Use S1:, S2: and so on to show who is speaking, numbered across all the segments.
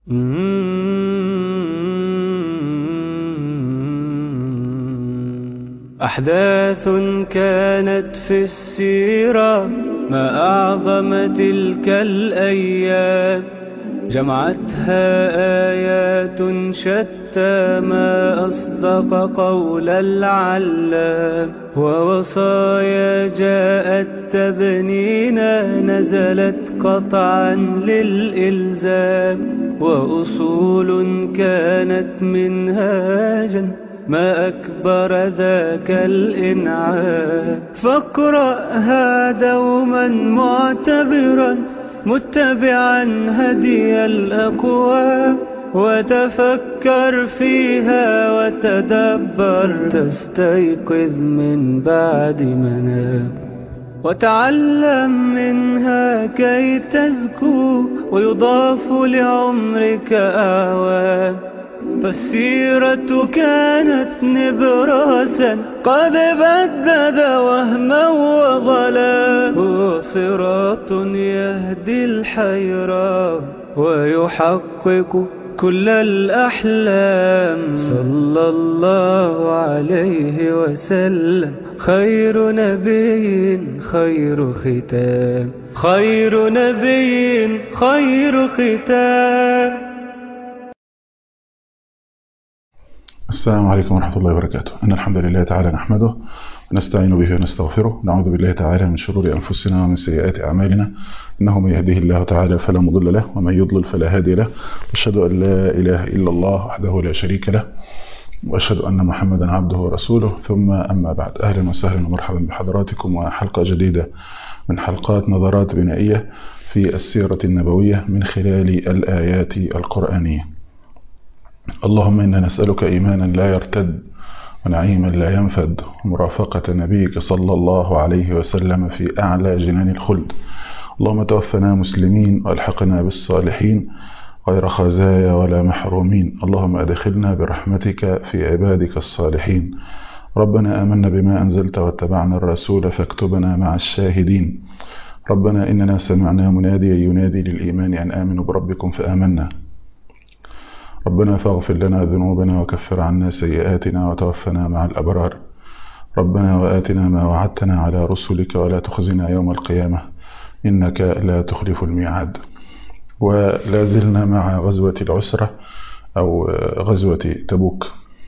S1: أحداث كانت في السيرة ما أعظم تلك الأيام جمعتها آيات شتى ما أصدق قول العلام ووصايا جاءت تبنينا نزلت قطعا للإلزام وأصول كانت منهاجا ما أكبر ذاك الإنعام فاقرأها دوما معتبرا متبعا هدي الأقوام وتفكر فيها وتدبر تستيقظ من بعد منام وتعلم منها كي تزكو ويضاف لعمرك أعوام فالسيرة كانت نبراسا قد بدد وهما وظلا هو صراط يهدي الحيرة ويحقق كل الأحلام صلى الله عليه وسلم خير نبي خير ختام خير نبي خير ختام
S2: السلام عليكم ورحمة الله وبركاته إن الحمد لله تعالى نحمده ونستعين به ونستغفره نعوذ بالله تعالى من شرور أنفسنا ومن سيئات أعمالنا إنه من يهده الله تعالى فلا مضل له ومن يضلل فلا هادي له أشهد أن لا إله إلا الله وحده لا شريك له وأشهد أن محمدا عبده ورسوله ثم أما بعد أهلا وسهلا ومرحبا بحضراتكم وحلقة جديدة من حلقات نظرات بنائية في السيرة النبوية من خلال الآيات القرآنية اللهم إنا نسألك إيمانا لا يرتد ونعيما لا ينفد ومرافقة نبيك صلى الله عليه وسلم في أعلى جنان الخلد اللهم توفنا مسلمين والحقنا بالصالحين غير خزايا ولا محرومين اللهم أدخلنا برحمتك في عبادك الصالحين ربنا آمنا بما أنزلت واتبعنا الرسول فاكتبنا مع الشاهدين ربنا إننا سمعنا مناديا ينادي للإيمان أن آمنوا بربكم فآمنا ربنا فاغفر لنا ذنوبنا وكفر عنا سيئاتنا وتوفنا مع الأبرار ربنا وآتنا ما وعدتنا على رسلك ولا تخزنا يوم القيامة إنك لا تخلف الميعاد ولا زلنا مع غزوة العسرة أو غزوة تبوك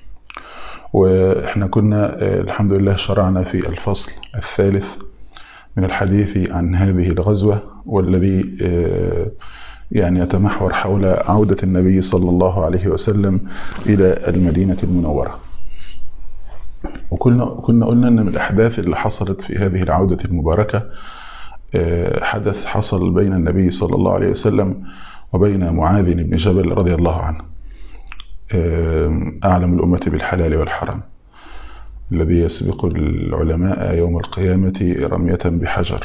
S2: وإحنا كنا الحمد لله شرعنا في الفصل الثالث من الحديث عن هذه الغزوة والذي يعني يتمحور حول عودة النبي صلى الله عليه وسلم إلى المدينة المنورة وكنا كنا قلنا أن من الأحداث اللي حصلت في هذه العودة المباركة حدث حصل بين النبي صلى الله عليه وسلم وبين معاذ بن جبل رضي الله عنه أعلم الأمة بالحلال والحرام الذي يسبق العلماء يوم القيامة رمية بحجر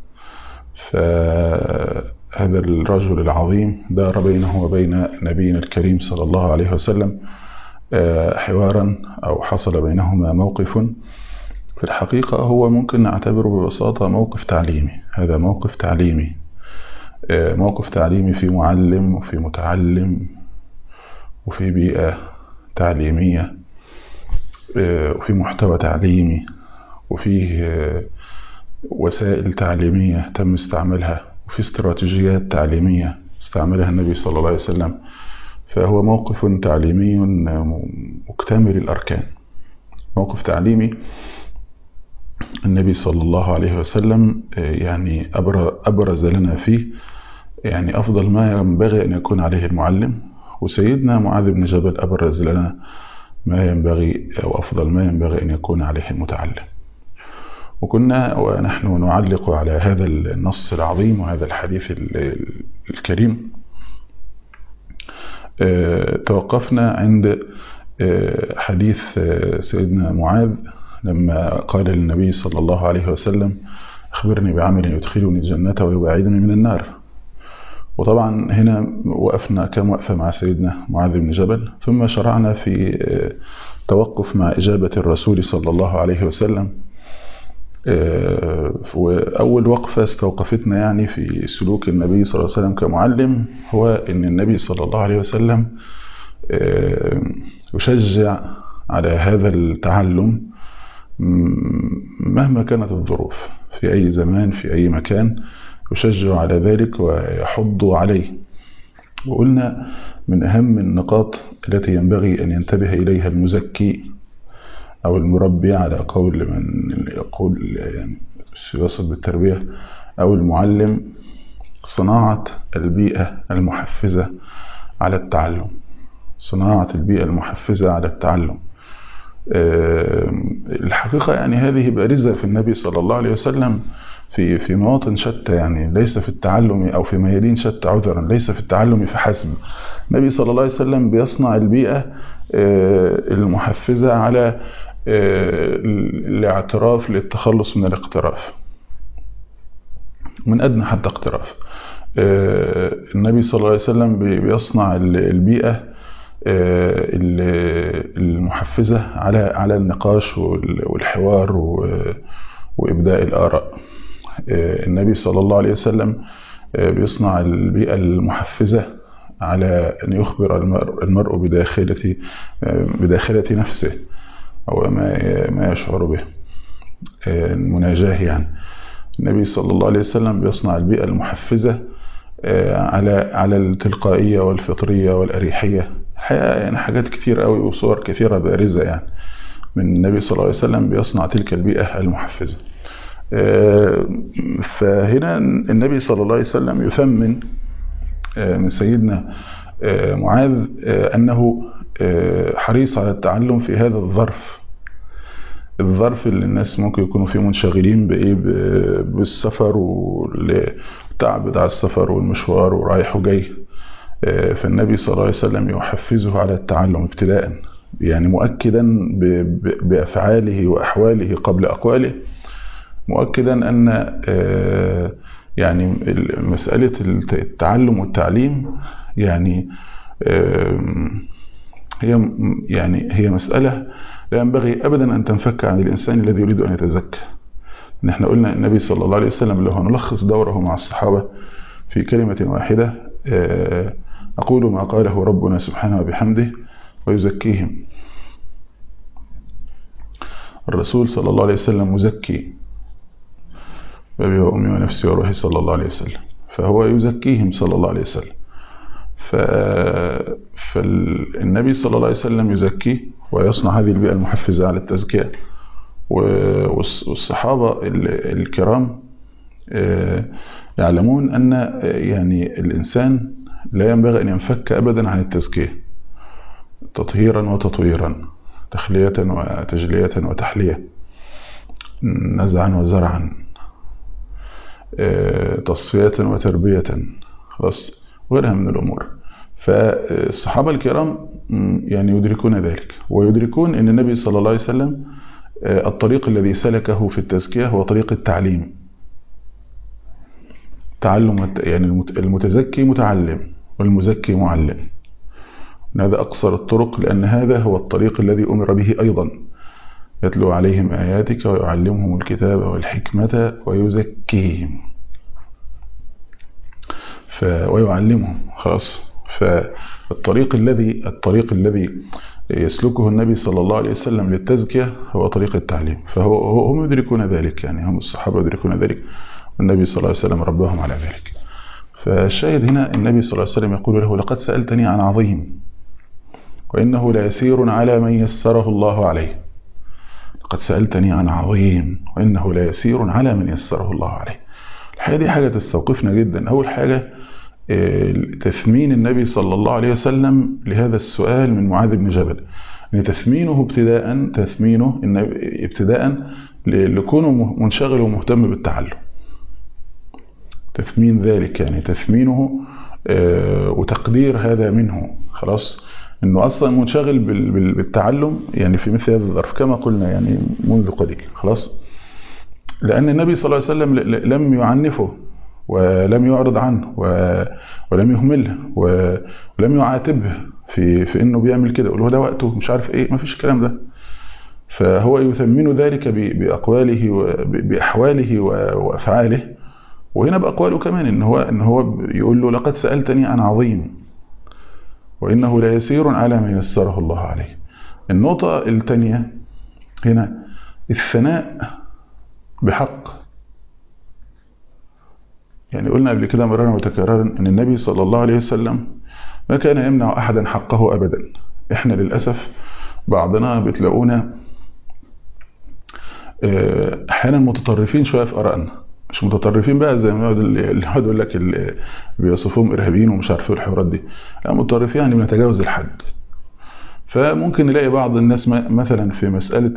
S2: فهذا الرجل العظيم دار بينه وبين نبينا الكريم صلى الله عليه وسلم حوارا أو حصل بينهما موقف في الحقيقة هو ممكن نعتبره ببساطة موقف تعليمي هذا موقف تعليمي موقف تعليمي في معلم وفي متعلم وفي بيئة تعليمية وفي محتوى تعليمي وفيه وسائل تعليمية تم استعمالها وفي استراتيجيات تعليمية استعملها النبي صلى الله عليه وسلم فهو موقف تعليمي مكتمل الأركان موقف تعليمي النبي صلى الله عليه وسلم يعني أبرز لنا فيه يعني أفضل ما ينبغي أن يكون عليه المعلم وسيدنا معاذ بن جبل أبرز لنا ما ينبغي أو أفضل ما ينبغي أن يكون عليه المتعلم وكنا ونحن نعلق على هذا النص العظيم وهذا الحديث الكريم توقفنا عند حديث سيدنا معاذ لما قال للنبي صلى الله عليه وسلم أخبرني بعمل يدخلني الجنة ويبعدني من النار وطبعا هنا وقفنا كم وقفة مع سيدنا معاذ بن جبل ثم شرعنا في توقف مع إجابة الرسول صلى الله عليه وسلم وأول وقفة استوقفتنا يعني في سلوك النبي صلى الله عليه وسلم كمعلم هو أن النبي صلى الله عليه وسلم يشجع على هذا التعلم مهما كانت الظروف في أي زمان في أي مكان يشجع على ذلك ويحض عليه وقلنا من أهم النقاط التي ينبغي أن ينتبه إليها المزكي أو المربي على قول من يقول يعني يصل بالتربية أو المعلم صناعة البيئة المحفزة على التعلم صناعة البيئة المحفزة على التعلم الحقيقة يعني هذه بارزة في النبي صلى الله عليه وسلم في في مواطن شتى يعني ليس في التعلم أو في ميادين شتى عذرا ليس في التعلم فحسب النبي صلى الله عليه وسلم بيصنع البيئة المحفزة على الاعتراف للتخلص من الاقتراف من أدنى حتى اقتراف النبي صلى الله عليه وسلم بيصنع البيئة المحفزة على على النقاش والحوار وإبداء الآراء النبي صلى الله عليه وسلم بيصنع البيئة المحفزة على أن يخبر المرء, المرء بداخلة بداخلة نفسه أو ما ما يشعر به المناجاة يعني النبي صلى الله عليه وسلم بيصنع البيئة المحفزة على على التلقائية والفطرية والأريحية الحقيقة يعني حاجات كتير قوي وصور كثيرة بارزة يعني من النبي صلى الله عليه وسلم بيصنع تلك البيئة المحفزة فهنا النبي صلى الله عليه وسلم يثمن من سيدنا معاذ أنه حريص على التعلم في هذا الظرف الظرف اللي الناس ممكن يكونوا فيه منشغلين بإيه بالسفر والتعب بتاع السفر والمشوار ورايح وجاي فالنبي صلى الله عليه وسلم يحفزه على التعلم ابتداء يعني مؤكدا بأفعاله وأحواله قبل أقواله مؤكدا أن يعني مسألة التعلم والتعليم يعني هي يعني هي مسألة لا ينبغي أبدا أن تنفك عن الإنسان الذي يريد أن يتزكى نحن قلنا النبي صلى الله عليه وسلم لو هنلخص دوره مع الصحابة في كلمة واحدة أقول ما قاله ربنا سبحانه وبحمده ويزكيهم الرسول صلى الله عليه وسلم مزكي بأبي وأمي ونفسي وروحي صلى الله عليه وسلم فهو يزكيهم صلى الله عليه وسلم ف... فالنبي صلى الله عليه وسلم يزكي ويصنع هذه البيئة المحفزة على التزكية والصحابة الكرام يعلمون أن يعني الإنسان لا ينبغي أن ينفك أبدا عن التزكية تطهيرا وتطويرا تخلية وتجلية وتحلية نزعا وزرعا تصفية وتربية خلاص وغيرها من الأمور فالصحابة الكرام يعني يدركون ذلك ويدركون أن النبي صلى الله عليه وسلم الطريق الذي سلكه في التزكية هو طريق التعليم تعلم يعني المتزكي متعلم والمزكي معلم هذا أقصر الطرق لأن هذا هو الطريق الذي أمر به أيضا يتلو عليهم آياتك ويعلمهم الكتاب والحكمة ويزكيهم ف ويعلمهم خلاص فالطريق الذي الطريق الذي يسلكه النبي صلى الله عليه وسلم للتزكية هو طريق التعليم فهو هم يدركون ذلك يعني هم الصحابة يدركون ذلك والنبي صلى الله عليه وسلم ربهم على ذلك فالشاهد هنا النبي صلى الله عليه وسلم يقول له لقد سألتني عن عظيم وإنه ليسير على من يسره الله عليه لقد سألتني عن عظيم وإنه ليسير على من يسره الله عليه الحاجة دي حاجة تستوقفنا جدا أول حاجة تثمين النبي صلى الله عليه وسلم لهذا السؤال من معاذ بن جبل يعني تثمينه ابتداء تثمينه ابتداء لكونه منشغل ومهتم بالتعلم تثمين ذلك يعني تثمينه وتقدير هذا منه خلاص انه اصلا منشغل بالتعلم يعني في مثل هذا الظرف كما قلنا يعني منذ قليل خلاص لان النبي صلى الله عليه وسلم لم يعنفه ولم يعرض عنه ولم يهمله ولم يعاتبه في في انه بيعمل كده يقول له ده وقته مش عارف ايه ما فيش الكلام ده فهو يثمن ذلك بأقواله بأحواله وأفعاله وهنا بأقواله كمان إن هو, إن هو يقول له لقد سألتني عن عظيم وإنه لا يسير على من يسره الله عليه النقطة الثانية هنا الثناء بحق يعني قلنا قبل كده مرارا وتكرارا أن النبي صلى الله عليه وسلم ما كان يمنع أحدا حقه أبدا إحنا للأسف بعضنا بتلاقونا أحيانا متطرفين شوية في آرائنا مش متطرفين بقى زي ما اللي يقول لك اللي بيوصفوهم إرهابيين ومش عارفين الحوارات دي لا متطرفين يعني بنتجاوز الحد فممكن نلاقي بعض الناس مثلا في مسألة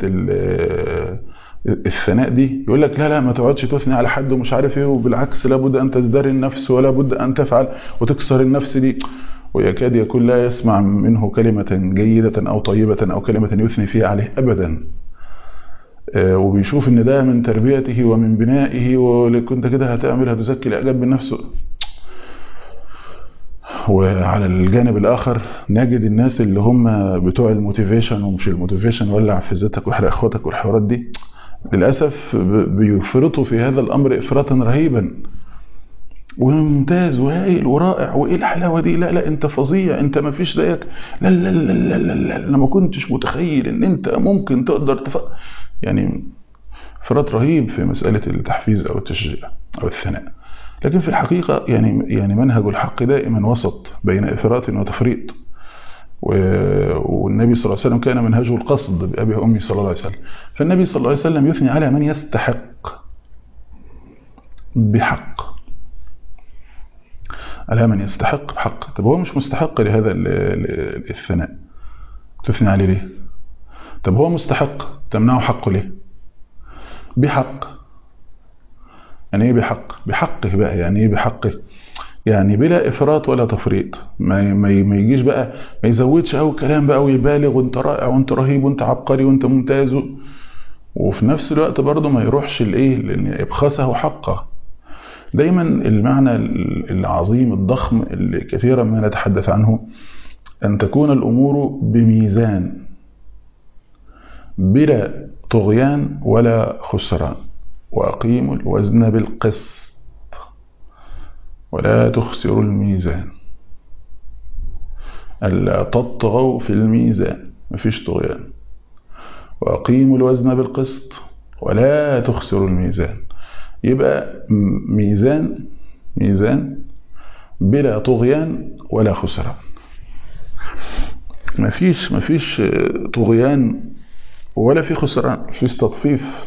S2: الثناء دي يقول لك لا لا ما تقعدش تثني على حد ومش عارف ايه وبالعكس لابد ان تزدري النفس ولا بد ان تفعل وتكسر النفس دي ويكاد يكون لا يسمع منه كلمة جيدة أو طيبة أو كلمة يثني فيها عليه أبدا وبيشوف ان ده من تربيته ومن بنائه ولك انت كده هتعمل هتزكي الاعجاب بالنفس وعلى الجانب الاخر نجد الناس اللي هم بتوع الموتيفيشن ومش الموتيفيشن ولع في ذاتك واحرق اخواتك والحوارات دي للاسف بيفرطوا في هذا الامر افراطا رهيبا وممتاز وهايل ورائع وايه الحلاوه دي لا لا انت فظيع انت ما فيش زيك لا لا لا لا لا, لا انا ما كنتش متخيل ان انت ممكن تقدر تف... يعني فرط رهيب في مساله التحفيز او التشجيع او الثناء لكن في الحقيقه يعني يعني منهج الحق دائما وسط بين افراط وتفريط والنبي صلى الله عليه وسلم كان منهجه القصد بأبي وأمي صلى الله عليه وسلم فالنبي صلى الله عليه وسلم يثني على من يستحق بحق على من يستحق بحق طب هو مش مستحق لهذا الثناء تثني عليه ليه طب هو مستحق تمنعه حقه ليه بحق يعني ايه بحق بحقه بقى يعني ايه بحقه يعني بلا افراط ولا تفريط ما ما يجيش بقى ما يزودش قوي كلام بقى ويبالغ وانت رائع وانت رهيب وانت عبقري وانت ممتاز وفي نفس الوقت برضه ما يروحش لايه لان ابخسه حقه دايما المعنى العظيم الضخم اللي كثيرا ما نتحدث عنه ان تكون الامور بميزان بلا طغيان ولا خسران واقيموا الوزن بالقسط ولا تخسروا الميزان ألا تطغوا في الميزان مفيش طغيان وأقيموا الوزن بالقسط ولا تخسروا الميزان يبقى ميزان ميزان بلا طغيان ولا خسران مفيش مفيش طغيان ولا في خسران مفيش تطفيف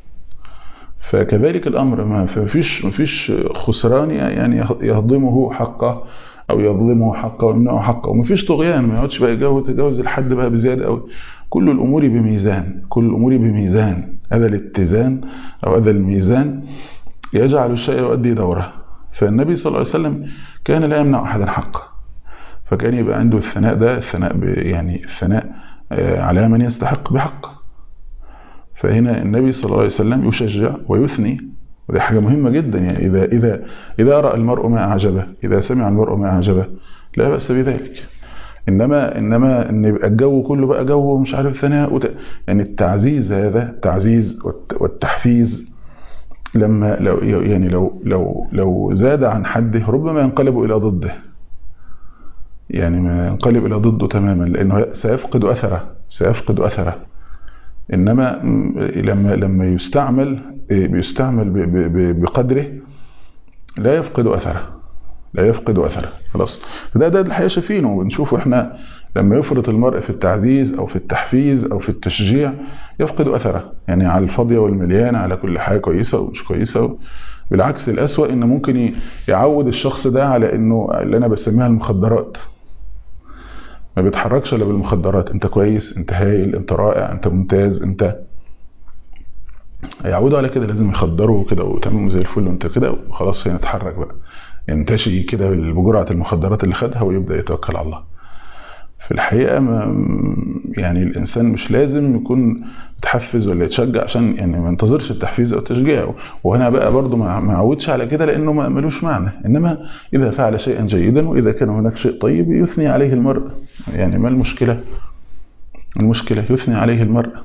S2: فكذلك الأمر ما فيش مفيش خسران يعني يهضمه حقه أو يظلمه حقه ويمنعه حقه ومفيش طغيان ما يقعدش بقى يجاوز يتجاوز الحد بقى بزيادة أوي كل الأمور بميزان كل الأمور بميزان هذا الاتزان أو هذا الميزان يجعل الشيء يؤدي دوره فالنبي صلى الله عليه وسلم كان لا يمنع أحدا حقه فكان يبقى عنده الثناء ده الثناء يعني الثناء على من يستحق بحق فهنا النبي صلى الله عليه وسلم يشجع ويثني ودي حاجة مهمة جدا يعني إذا, إذا, إذا رأى المرء ما أعجبه إذا سمع المرء ما أعجبه لا بأس بذلك إنما إنما إن يبقى الجو كله بقى جو مش عارف ثناء وت... يعني التعزيز هذا التعزيز والتحفيز لما لو يعني لو لو لو زاد عن حده ربما ينقلب إلى ضده يعني ما ينقلب إلى ضده تماما لأنه سيفقد أثره سيفقد أثره انما لما لما يستعمل بيستعمل بقدره لا يفقد اثره لا يفقد اثره خلاص ده ده الحقيقه شايفينه ونشوفه احنا لما يفرط المرء في التعزيز او في التحفيز او في التشجيع يفقد اثره يعني على الفاضيه والمليانه على كل حاجه كويسه ومش كويسه بالعكس الاسوأ ان ممكن يعود الشخص ده على انه اللي انا بسميها المخدرات ما بيتحركش الا بالمخدرات انت كويس انت هايل انت رائع انت ممتاز انت يعودوا على كده لازم يخدروا كده وتمام زي الفل وانت كده وخلاص هي نتحرك بقى ينتشي كده بجرعه المخدرات اللي خدها ويبدا يتوكل على الله في الحقيقه ما يعني الانسان مش لازم يكون متحفز ولا يتشجع عشان يعني ما ينتظرش التحفيز او التشجيع وهنا بقى برضه ما يعودش على كده لانه ما ملوش معنى انما اذا فعل شيئا جيدا واذا كان هناك شيء طيب يثني عليه المرء يعني ما المشكله المشكله يثني عليه المرء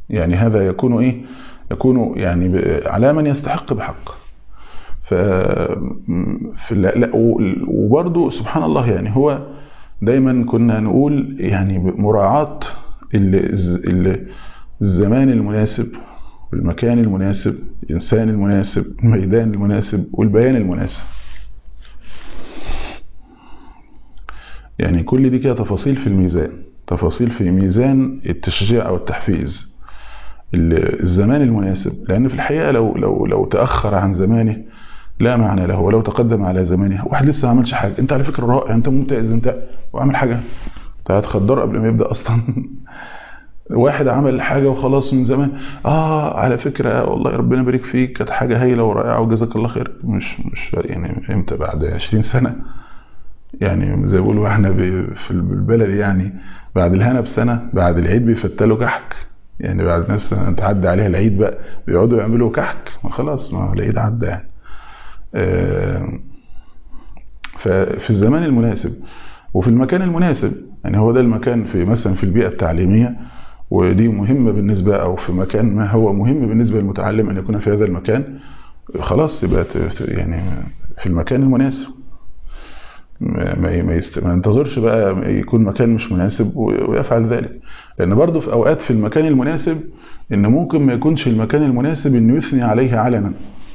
S2: يعني هذا يكون ايه يكون يعني على من يستحق بحق ف في لا وبرضه سبحان الله يعني هو دايما كنا نقول يعني مراعاة الزمان المناسب والمكان المناسب الإنسان المناسب الميدان المناسب والبيان المناسب يعني كل دي كده تفاصيل في الميزان تفاصيل في ميزان التشجيع أو التحفيز الزمان المناسب لأن في الحقيقة لو, لو, لو تأخر عن زمانه لا معنى له ولو تقدم على زمانه واحد لسه ما عملش حاجة انت على فكرة رائع انت ممتاز انت وعمل حاجة انت هتخدره قبل ما يبدأ اصلا واحد عمل حاجة وخلاص من زمان اه على فكرة والله ربنا يبارك فيك كانت حاجة هايلة ورائعة وجزاك الله خير مش مش يعني امتى بعد 20 سنة يعني زي بيقولوا احنا في البلد يعني بعد الهنا بسنة بعد العيد بيفتلوا كحك يعني بعد ناس تعدي عليها العيد بقى بيقعدوا يعملوا كحك ما خلاص ما العيد عدى يعني ففي الزمان المناسب وفي المكان المناسب يعني هو ده المكان في مثلا في البيئة التعليمية ودي مهمة بالنسبة أو في مكان ما هو مهم بالنسبة للمتعلم أن يكون في هذا المكان خلاص يبقى يعني في المكان المناسب ما ما, يست... ما ينتظرش بقى يكون مكان مش مناسب ويفعل ذلك لأن برضه في أوقات في المكان المناسب إن ممكن ما يكونش المكان المناسب إنه يثني عليه علنا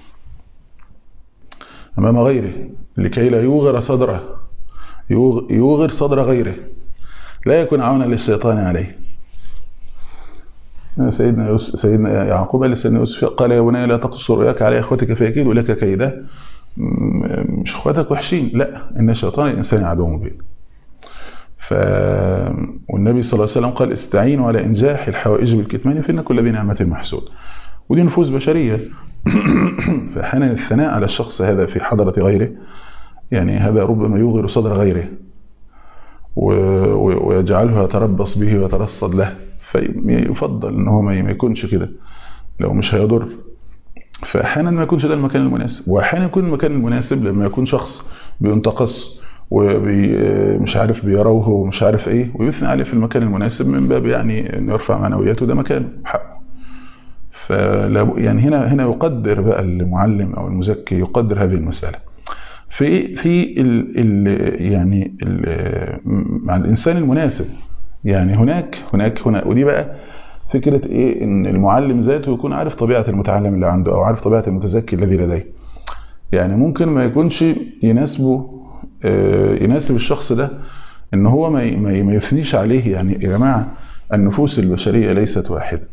S2: أمام غيره لكي لا يوغر صدره يوغر صدر غيره لا يكون عونا للشيطان عليه سيدنا يوسف سيدنا يعقوب قال لسيدنا يوسف قال يا بني لا تقص رؤياك على اخوتك فيكيدوا لك كيدا مش اخواتك وحشين لا ان الشيطان الانسان عدو مبين ف والنبي صلى الله عليه وسلم قال استعينوا على انجاح الحوائج بالكتمان فان كل ذي نعمه محسود ودي نفوس بشريه فاحيانا الثناء على الشخص هذا في حضره غيره يعني هذا ربما يوغر صدر غيره ويجعله يتربص به ويترصد له فيفضل ان هو ما يكونش كده لو مش هيضر فاحيانا ما يكونش ده المكان المناسب واحيانا يكون المكان المناسب لما يكون شخص بينتقص ومش عارف بيروه ومش عارف ايه ويثني عليه في المكان المناسب من باب يعني انه يرفع معنوياته ده مكانه حقه فلا يعني هنا هنا يقدر بقى المعلم او المزكي يقدر هذه المساله في في ال ال يعني ال مع الانسان المناسب يعني هناك هناك هنا ودي بقى فكرة ايه ان المعلم ذاته يكون عارف طبيعة المتعلم اللي عنده او عارف طبيعة المتزكي الذي لديه يعني ممكن ما يكونش يناسبه يناسب الشخص ده ان هو ما ما يثنيش عليه يعني يا جماعة النفوس البشرية ليست واحدة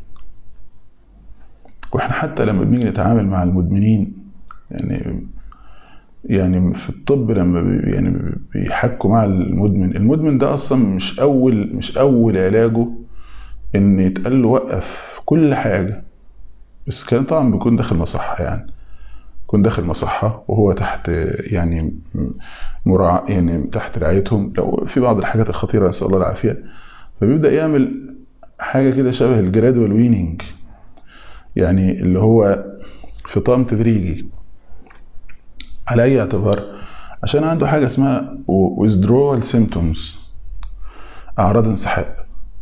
S2: واحنا حتى لما بنيجي نتعامل مع المدمنين يعني يعني في الطب لما بي يعني بيحكوا مع المدمن المدمن ده اصلا مش اول مش اول علاجه ان يتقال له وقف كل حاجه بس كان طبعا بيكون داخل مصحه يعني يكون داخل مصحه وهو تحت يعني مراع يعني تحت رعايتهم لو في بعض الحاجات الخطيره نسال الله العافيه فبيبدا يعمل حاجه كده شبه الجرادوال ويننج يعني اللي هو فطام تدريجي على أي اعتبار عشان عنده حاجة اسمها withdrawal symptoms أعراض انسحاب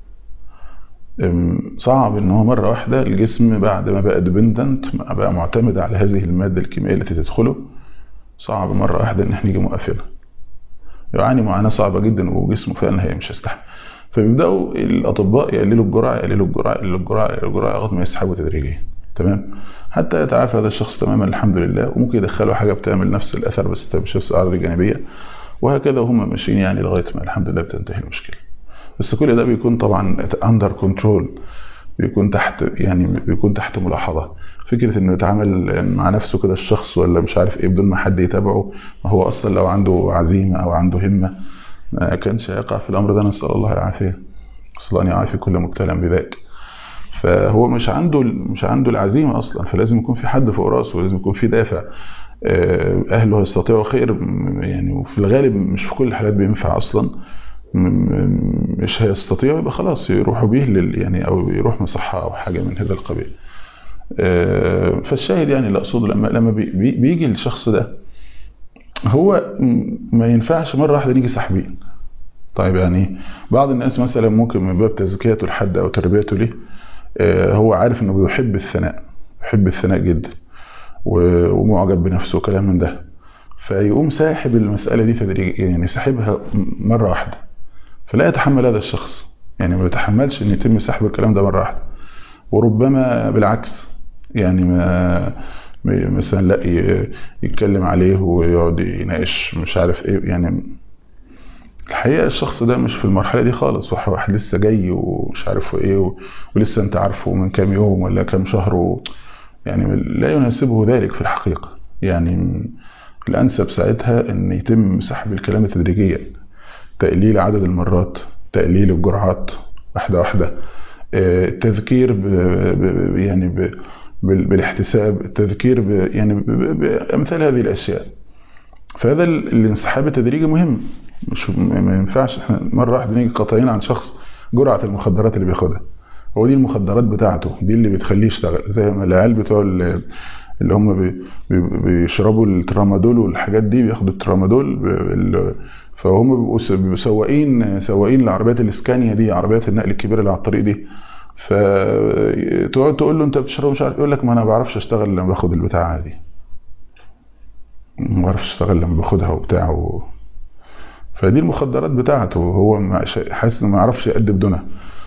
S2: صعب ان هو مرة واحدة الجسم بعد ما بقى dependent بقى معتمد على هذه المادة الكيميائية التي تدخله صعب مرة واحدة ان احنا نيجي موقفينها يعاني معاناة صعبة جدا وجسمه فعلا هي مش هيستحمل فبيبدأوا الأطباء يقللوا الجرعة يقللوا الجرعة يقللوا الجرعة يقللوا الجرعة لغاية ما يسحبوا تدريجيا تمام حتى يتعافى هذا الشخص تماما الحمد لله وممكن يدخله حاجة بتعمل نفس الأثر بس مش نفس الأعراض الجانبية وهكذا وهم ماشيين يعني لغاية ما الحمد لله بتنتهي المشكلة بس كل ده بيكون طبعا اندر كنترول بيكون تحت يعني بيكون تحت ملاحظة فكرة انه يتعامل مع نفسه كده الشخص ولا مش عارف ايه بدون ما حد يتابعه ما هو اصلا لو عنده عزيمة او عنده همة ما كانش يقع في الامر ده نسأل الله العافية نسأل الله ان يعافي كل مبتلى بذاك فهو مش عنده مش عنده العزيمة اصلا فلازم يكون في حد فوق راسه ولازم يكون في دافع اهله يستطيعوا خير يعني وفي الغالب مش في كل الحالات بينفع اصلا مش هيستطيعوا يبقى خلاص يروحوا بيه لل يعني او يروح مصحة او حاجة من هذا القبيل فالشاهد يعني اللي اقصده لما لما بيجي الشخص ده هو ما ينفعش مرة واحدة نيجي ساحبين طيب يعني بعض الناس مثلا ممكن من باب تزكيته لحد او تربيته ليه هو عارف انه بيحب الثناء بيحب الثناء جدا ومعجب بنفسه وكلام من ده فيقوم ساحب المسألة دي تدريجيا يعني ساحبها مرة واحدة فلا يتحمل هذا الشخص يعني ما يتحملش ان يتم سحب الكلام ده مرة واحدة وربما بالعكس يعني ما مثلا لا يتكلم عليه ويقعد يناقش مش عارف ايه يعني الحقيقة الشخص ده مش في المرحلة دي خالص واحد لسه جاي ومش عارف ايه ولسه انت عارفه من كام يوم ولا كام شهر و يعني لا يناسبه ذلك في الحقيقة يعني الأنسب ساعتها أن يتم سحب الكلام تدريجيا تقليل عدد المرات تقليل الجرعات واحدة واحدة التذكير ب ب يعني ب بالاحتساب التذكير ب يعني بأمثال هذه الأشياء فهذا الانسحاب التدريجي مهم مش ما ينفعش احنا مرة واحدة نيجي قاطعين عن شخص جرعة المخدرات اللي بياخدها هو دي المخدرات بتاعته دي اللي بتخليه يشتغل زي ما العيال بتوع اللي هم بي بيشربوا الترامادول والحاجات دي بياخدوا الترامادول فهم بيبقوا سواقين سواقين العربيات الاسكانيا دي عربيات النقل الكبيره اللي على الطريق دي فتقعد تقول له انت بتشرب مش عارف يقول لك ما انا ما بعرفش اشتغل لما باخد البتاعه دي ما بعرفش اشتغل لما باخدها وبتاع و... فدي المخدرات بتاعته هو حاسس انه ما يعرفش يأدي بدونها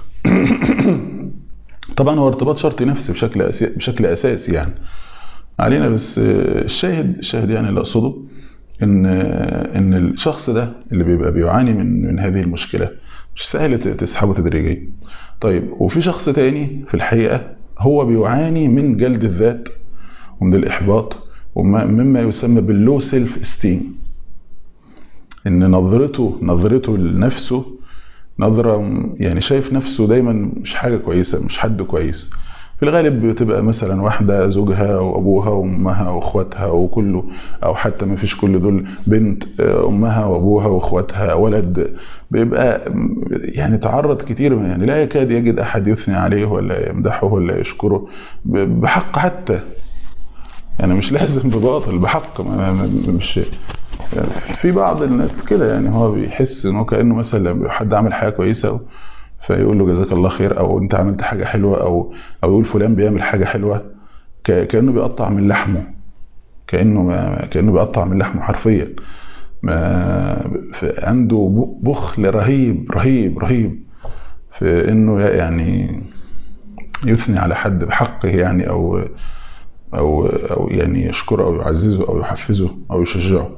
S2: طبعا هو ارتباط شرطي نفسي بشكل أسي... بشكل اساسي يعني علينا بس الشاهد الشاهد يعني اللي اقصده ان ان الشخص ده اللي بيبقى بيعاني من من هذه المشكله مش سهل تسحبه تدريجيا طيب وفي شخص تاني في الحقيقه هو بيعاني من جلد الذات ومن الاحباط ومما يسمى باللو سيلف استيم ان نظرته نظرته لنفسه نظرة يعني شايف نفسه دايما مش حاجة كويسة مش حد كويس في الغالب بتبقى مثلا واحدة زوجها وأبوها وأمها وأخواتها وكله أو حتى ما فيش كل دول بنت أمها وأبوها وأخواتها ولد بيبقى يعني تعرض كتير يعني لا يكاد يجد أحد يثني عليه ولا يمدحه ولا يشكره بحق حتى يعني مش لازم بباطل بحق مش يعني في بعض الناس كده يعني هو بيحس انه كانه مثلا لما حد عمل حاجه كويسه فيقول له جزاك الله خير او انت عملت حاجه حلوه او او يقول فلان بيعمل حاجه حلوه كانه بيقطع من لحمه كانه ما كانه بيقطع من لحمه حرفيا ما عنده بخل رهيب رهيب رهيب في انه يعني يثني على حد بحقه يعني او او او يعني يشكره او يعززه او يحفزه او يشجعه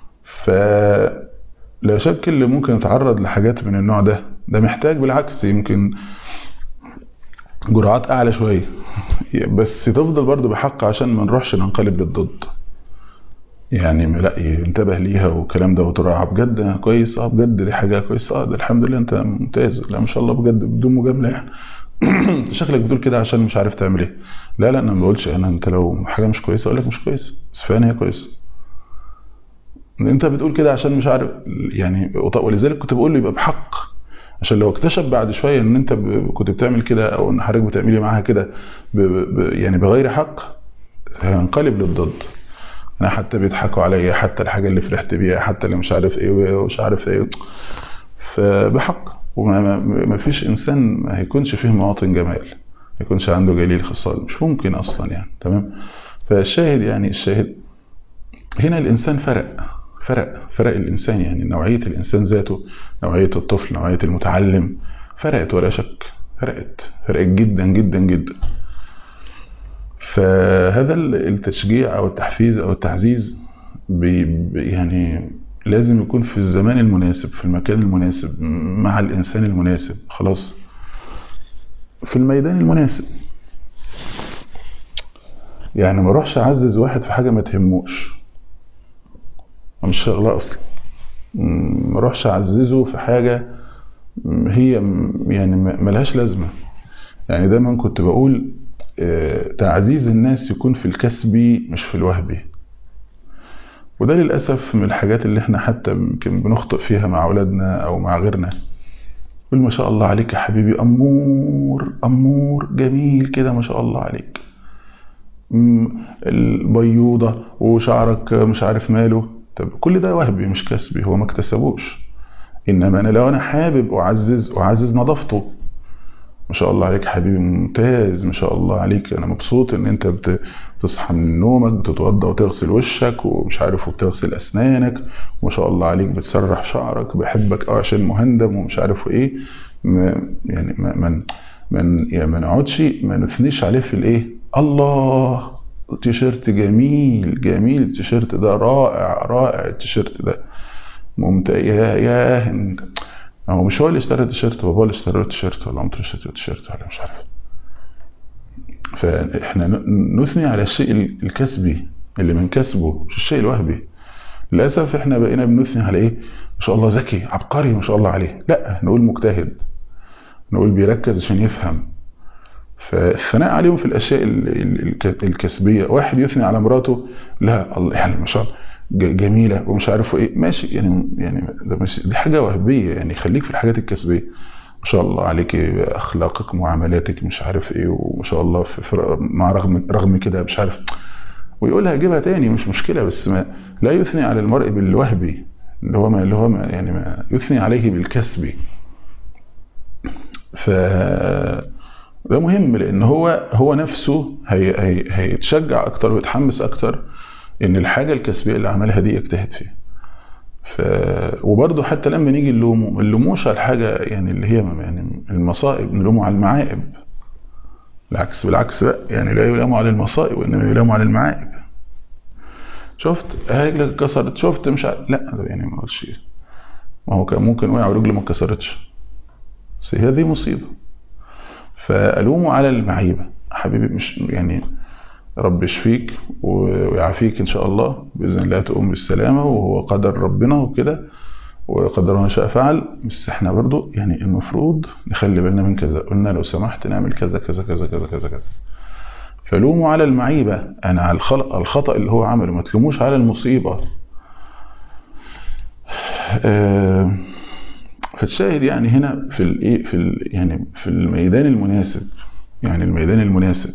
S2: فلا شك اللي ممكن يتعرض لحاجات من النوع ده ده محتاج بالعكس يمكن جرعات اعلى شويه بس تفضل برضه بحق عشان ما نروحش ننقلب للضد يعني لا ينتبه ليها والكلام ده وتراعى بجد كويس اه بجد دي حاجه كويسه اه ده الحمد لله انت ممتاز لا ما شاء الله بجد بدون مجامله يعني شكلك بتقول كده عشان مش عارف تعمل ايه لا لا انا ما بقولش انا انت لو حاجه مش كويسه اقول لك مش كويسه بس فعلا هي كويسه انت بتقول كده عشان مش عارف يعني ولذلك كنت بقول له يبقى بحق عشان لو اكتشف بعد شويه ان انت كنت بتعمل كده او ان حضرتك بتعملي معاها كده يعني بغير حق هينقلب للضد انا حتى بيضحكوا عليا حتى الحاجه اللي فرحت بيها حتى اللي مش عارف ايه ومش عارف ايه فبحق وما فيش انسان ما هيكونش فيه مواطن جمال ما يكونش عنده جليل خصال مش ممكن اصلا يعني تمام فالشاهد يعني الشاهد هنا الانسان فرق فرق فرق الانسان يعني نوعيه الانسان ذاته نوعيه الطفل نوعيه المتعلم فرقت ولا شك فرقت فرقت جدا جدا جدا فهذا التشجيع او التحفيز او التعزيز بي يعني لازم يكون في الزمان المناسب في المكان المناسب مع الانسان المناسب خلاص في الميدان المناسب يعني ما اروحش اعزز واحد في حاجه ما تهموش مش شغله اصلا ما اروحش اعززه في حاجه هي يعني ملهاش لازمه يعني دايما كنت بقول تعزيز الناس يكون في الكسبي مش في الوهبي وده للأسف من الحاجات اللي احنا حتى يمكن بنخطئ فيها مع أولادنا أو مع غيرنا يقول ما شاء الله عليك يا حبيبي أمور أمور جميل كده ما شاء الله عليك البيوضة وشعرك مش عارف ماله طب كل ده وهبي مش كسبي هو ما اكتسبوش إنما أنا لو أنا حابب أعزز أعزز نظافته ما شاء الله عليك حبيبي ممتاز ما شاء الله عليك انا مبسوط ان انت بتصحى من نومك بتتوضى وتغسل وشك ومش عارف وبتغسل اسنانك وما شاء الله عليك بتسرح شعرك بحبك اه عشان مهندم ومش عارف ايه ما يعني ما من من يعني ما نقعدش ما نثنيش عليه في الايه الله تيشيرت جميل جميل التيشيرت ده رائع رائع التيشيرت ده ممتاز يا يا هو مش هو اللي اشترى التيشيرت هو اللي اشترى التيشيرت ولا انت اشتريت التيشيرت ولا مش عارف فاحنا نثني على الشيء الكسبي اللي من كسبه مش الشيء الوهبي للاسف احنا بقينا بنثني على ايه ما شاء الله ذكي عبقري ما شاء الله عليه لا نقول مجتهد نقول بيركز عشان يفهم فالثناء عليهم في الاشياء الكسبيه واحد يثني على مراته لا الله يعني ما شاء الله جميله ومش عارف ايه ماشي يعني يعني ده ماشي دي حاجه وهبيه يعني خليك في الحاجات الكسبيه ما شاء الله عليك اخلاقك معاملاتك مش عارف ايه وما شاء الله في مع رغم رغم كده مش عارف ويقولها جيبها تاني مش مشكله بس ما لا يثني على المرء بالوهبي اللي هو ما اللي هو ما يعني ما يثني عليه بالكسبي ف ده مهم لان هو هو نفسه هي هي هيتشجع اكتر ويتحمس اكتر ان الحاجه الكسبيه اللي عملها دي يجتهد فيها ف... وبرضه حتى لما نيجي نلومه ما نلوموش على الحاجه يعني اللي هي يعني المصائب نلومه على المعائب العكس بالعكس بقى يعني لا يلاموا على المصائب وانما يلاموا على المعائب شفت رجلك اتكسرت شفت مش عارف لا يعني ما قلتش ما هو كان ممكن وقع ورجله ما اتكسرتش بس هي دي مصيبه فالومه على المعيبه حبيبي مش يعني رب يشفيك ويعافيك ان شاء الله باذن الله تقوم بالسلامه وهو قدر ربنا وكده وقدر ما شاء فعل بس احنا برضو يعني المفروض نخلي بالنا من كذا قلنا لو سمحت نعمل كذا كذا كذا كذا كذا كذا فلوموا على المعيبه انا على الخطا اللي هو عمله ما تلوموش على المصيبه آه فالشاهد يعني هنا في الايه في ال يعني في الميدان المناسب يعني الميدان المناسب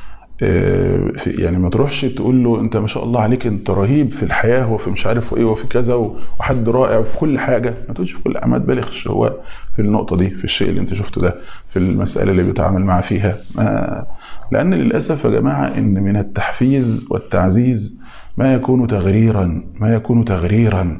S2: في يعني ما تروحش تقول له انت ما شاء الله عليك انت رهيب في الحياه وفي مش عارف ايه وفي كذا وحد رائع في كل حاجه ما تقولش في كل ما تبالغش هو في النقطه دي في الشيء اللي انت شفته ده في المساله اللي بيتعامل معاه فيها ما لان للاسف يا جماعه ان من التحفيز والتعزيز ما يكون تغريرا ما يكون تغريرا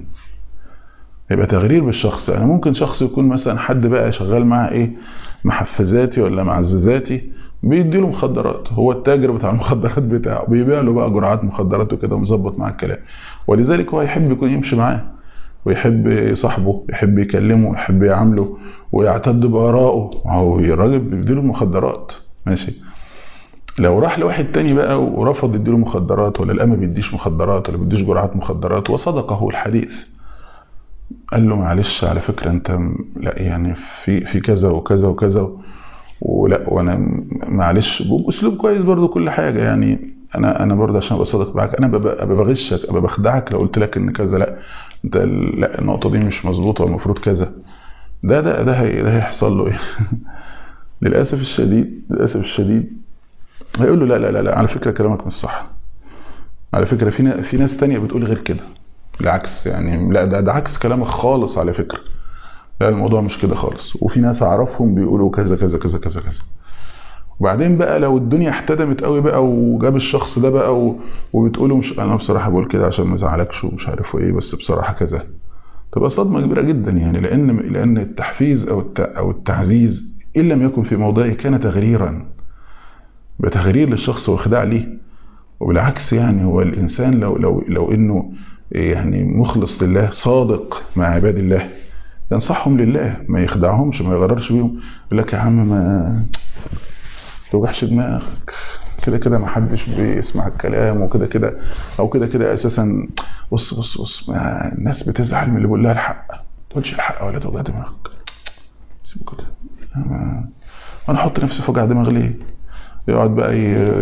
S2: يبقى تغرير بالشخص انا يعني ممكن شخص يكون مثلا حد بقى شغال معاه ايه محفزاتي ولا معززاتي بيديله مخدرات هو التاجر بتاع المخدرات بتاعه بيبيع له بقى جرعات مخدرات وكده ومظبط مع الكلام ولذلك هو يحب يكون يمشي معاه ويحب يصاحبه يحب يكلمه يحب يعامله ويعتد بآرائه هو الراجل بيديله مخدرات ماشي لو راح لواحد تاني بقى ورفض يديله مخدرات ولا الأما بيديش مخدرات ولا بيديش جرعات مخدرات وصدقه الحديث قال له معلش على فكرة انت لا يعني في في كذا وكذا وكذا ولا وانا معلش باسلوب كويس برضو كل حاجه يعني انا انا برضو عشان ابقى صادق معاك انا ببقى بغشك ابقى بخدعك لو قلت لك ان كذا لا انت لا النقطه دي مش مظبوطه المفروض كذا ده ده ده هي ده هيحصل له ايه للاسف الشديد للاسف الشديد هيقول له لا لا لا, لا على فكره كلامك مش صح على فكره في في ناس تانية بتقول غير كده بالعكس يعني لا ده, ده عكس كلامك خالص على فكره لا الموضوع مش كده خالص وفي ناس اعرفهم بيقولوا كذا كذا كذا كذا كذا وبعدين بقى لو الدنيا احتدمت قوي بقى وجاب الشخص ده بقى و... وبتقولوا مش انا بصراحه بقول كده عشان ما ازعلكش ومش عارف ايه بس بصراحه كذا تبقى صدمه كبيره جدا يعني لان لان التحفيز او الت... او التعزيز ان لم يكن في موضعه كان تغريرا بتغرير للشخص واخداع ليه وبالعكس يعني هو الانسان لو لو لو انه يعني مخلص لله صادق مع عباد الله ينصحهم لله ما يخدعهمش ما يغررش بيهم يقول لك يا عم ما توجعش دماغك كده كده ما حدش بيسمع الكلام وكده كده او كده كده اساسا بص بص بص الناس بتزعل من اللي بيقول لها الحق ما تقولش الحق ولا توجع دماغك سيبه كده انا احط نفسي في وجع دماغ ليه يقعد بقى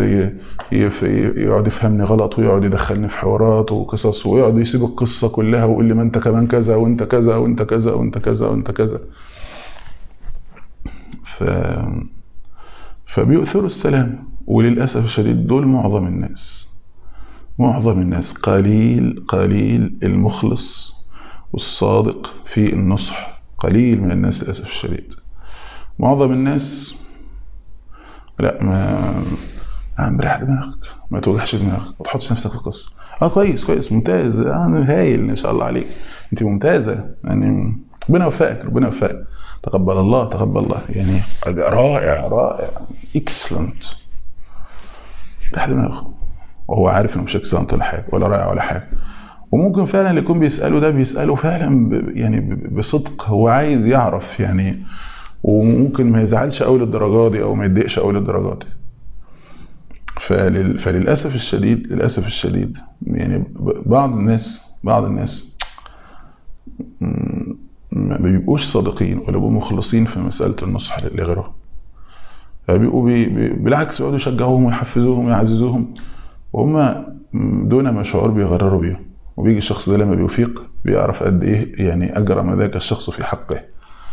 S2: يقعد يفهمني غلط ويقعد يدخلني في حوارات وقصص ويقعد يسيب القصه كلها ويقول لي ما انت كمان كذا وانت كذا وانت كذا وانت كذا وانت كذا ف فبيؤثروا السلام وللاسف الشديد دول معظم الناس معظم الناس قليل قليل المخلص والصادق في النصح قليل من الناس للاسف الشديد معظم الناس لا ما عم ريح دماغك ما توجعش دماغك ما تحطش نفسك في القصه اه كويس كويس ممتاز آه هايل ان شاء الله عليك انت ممتازه يعني ربنا يوفقك ربنا يوفقك تقبل الله تقبل الله يعني رائع رائع اكسلنت ريح دماغه وهو عارف انه مش اكسلنت ولا حاجه ولا رائع ولا حاجه وممكن فعلا اللي يكون بيساله ده بيساله فعلا ب يعني بصدق هو عايز يعرف يعني وممكن ما يزعلش قوي للدرجه دي او ما يتضايقش قوي للدرجه دي فلل فللاسف الشديد للاسف الشديد يعني بعض الناس بعض الناس ما بيبقوش صادقين ولا بيبقوا مخلصين في مساله النصح لغيرهم فبيبقوا بي بي بالعكس يقعدوا يشجعوهم ويحفزوهم ويعززوهم وهم دون ما شعور بيغرروا بيهم وبيجي الشخص ده لما بيفيق بيعرف قد ايه يعني اجرم ذاك الشخص في حقه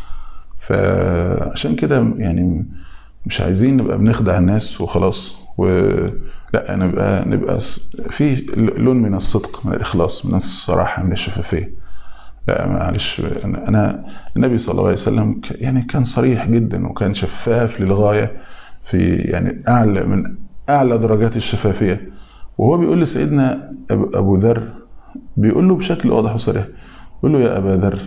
S2: فعشان كده يعني مش عايزين نبقى بنخدع الناس وخلاص ولا نبقى نبقى في لون من الصدق من الاخلاص من الصراحه من الشفافيه لا معلش انا, أنا النبي صلى الله عليه وسلم يعني كان صريح جدا وكان شفاف للغايه في يعني اعلى من اعلى درجات الشفافيه وهو بيقول لسيدنا ابو ذر بيقول له بشكل واضح وصريح بيقول له يا ابا ذر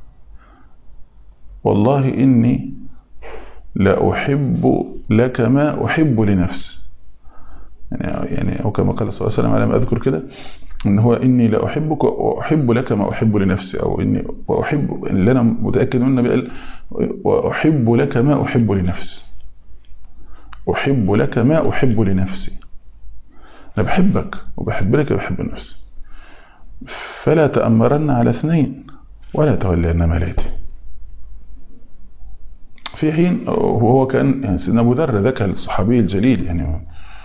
S2: والله اني لا احب لك ما احب لنفسي يعني يعني او كما قال صلى الله عليه وسلم على ما اذكر كده ان هو اني لا احبك واحب لك ما احب لنفسي او اني واحب اللي انا متاكد منه قال واحب لك ما احب لنفسي احب لك ما احب لنفسي انا بحبك وبحب لك بحب نفسي فلا تأمرن على اثنين ولا تولين ملاتي في حين وهو كان يعني سيدنا ابو ذر ذاك الصحابي الجليل يعني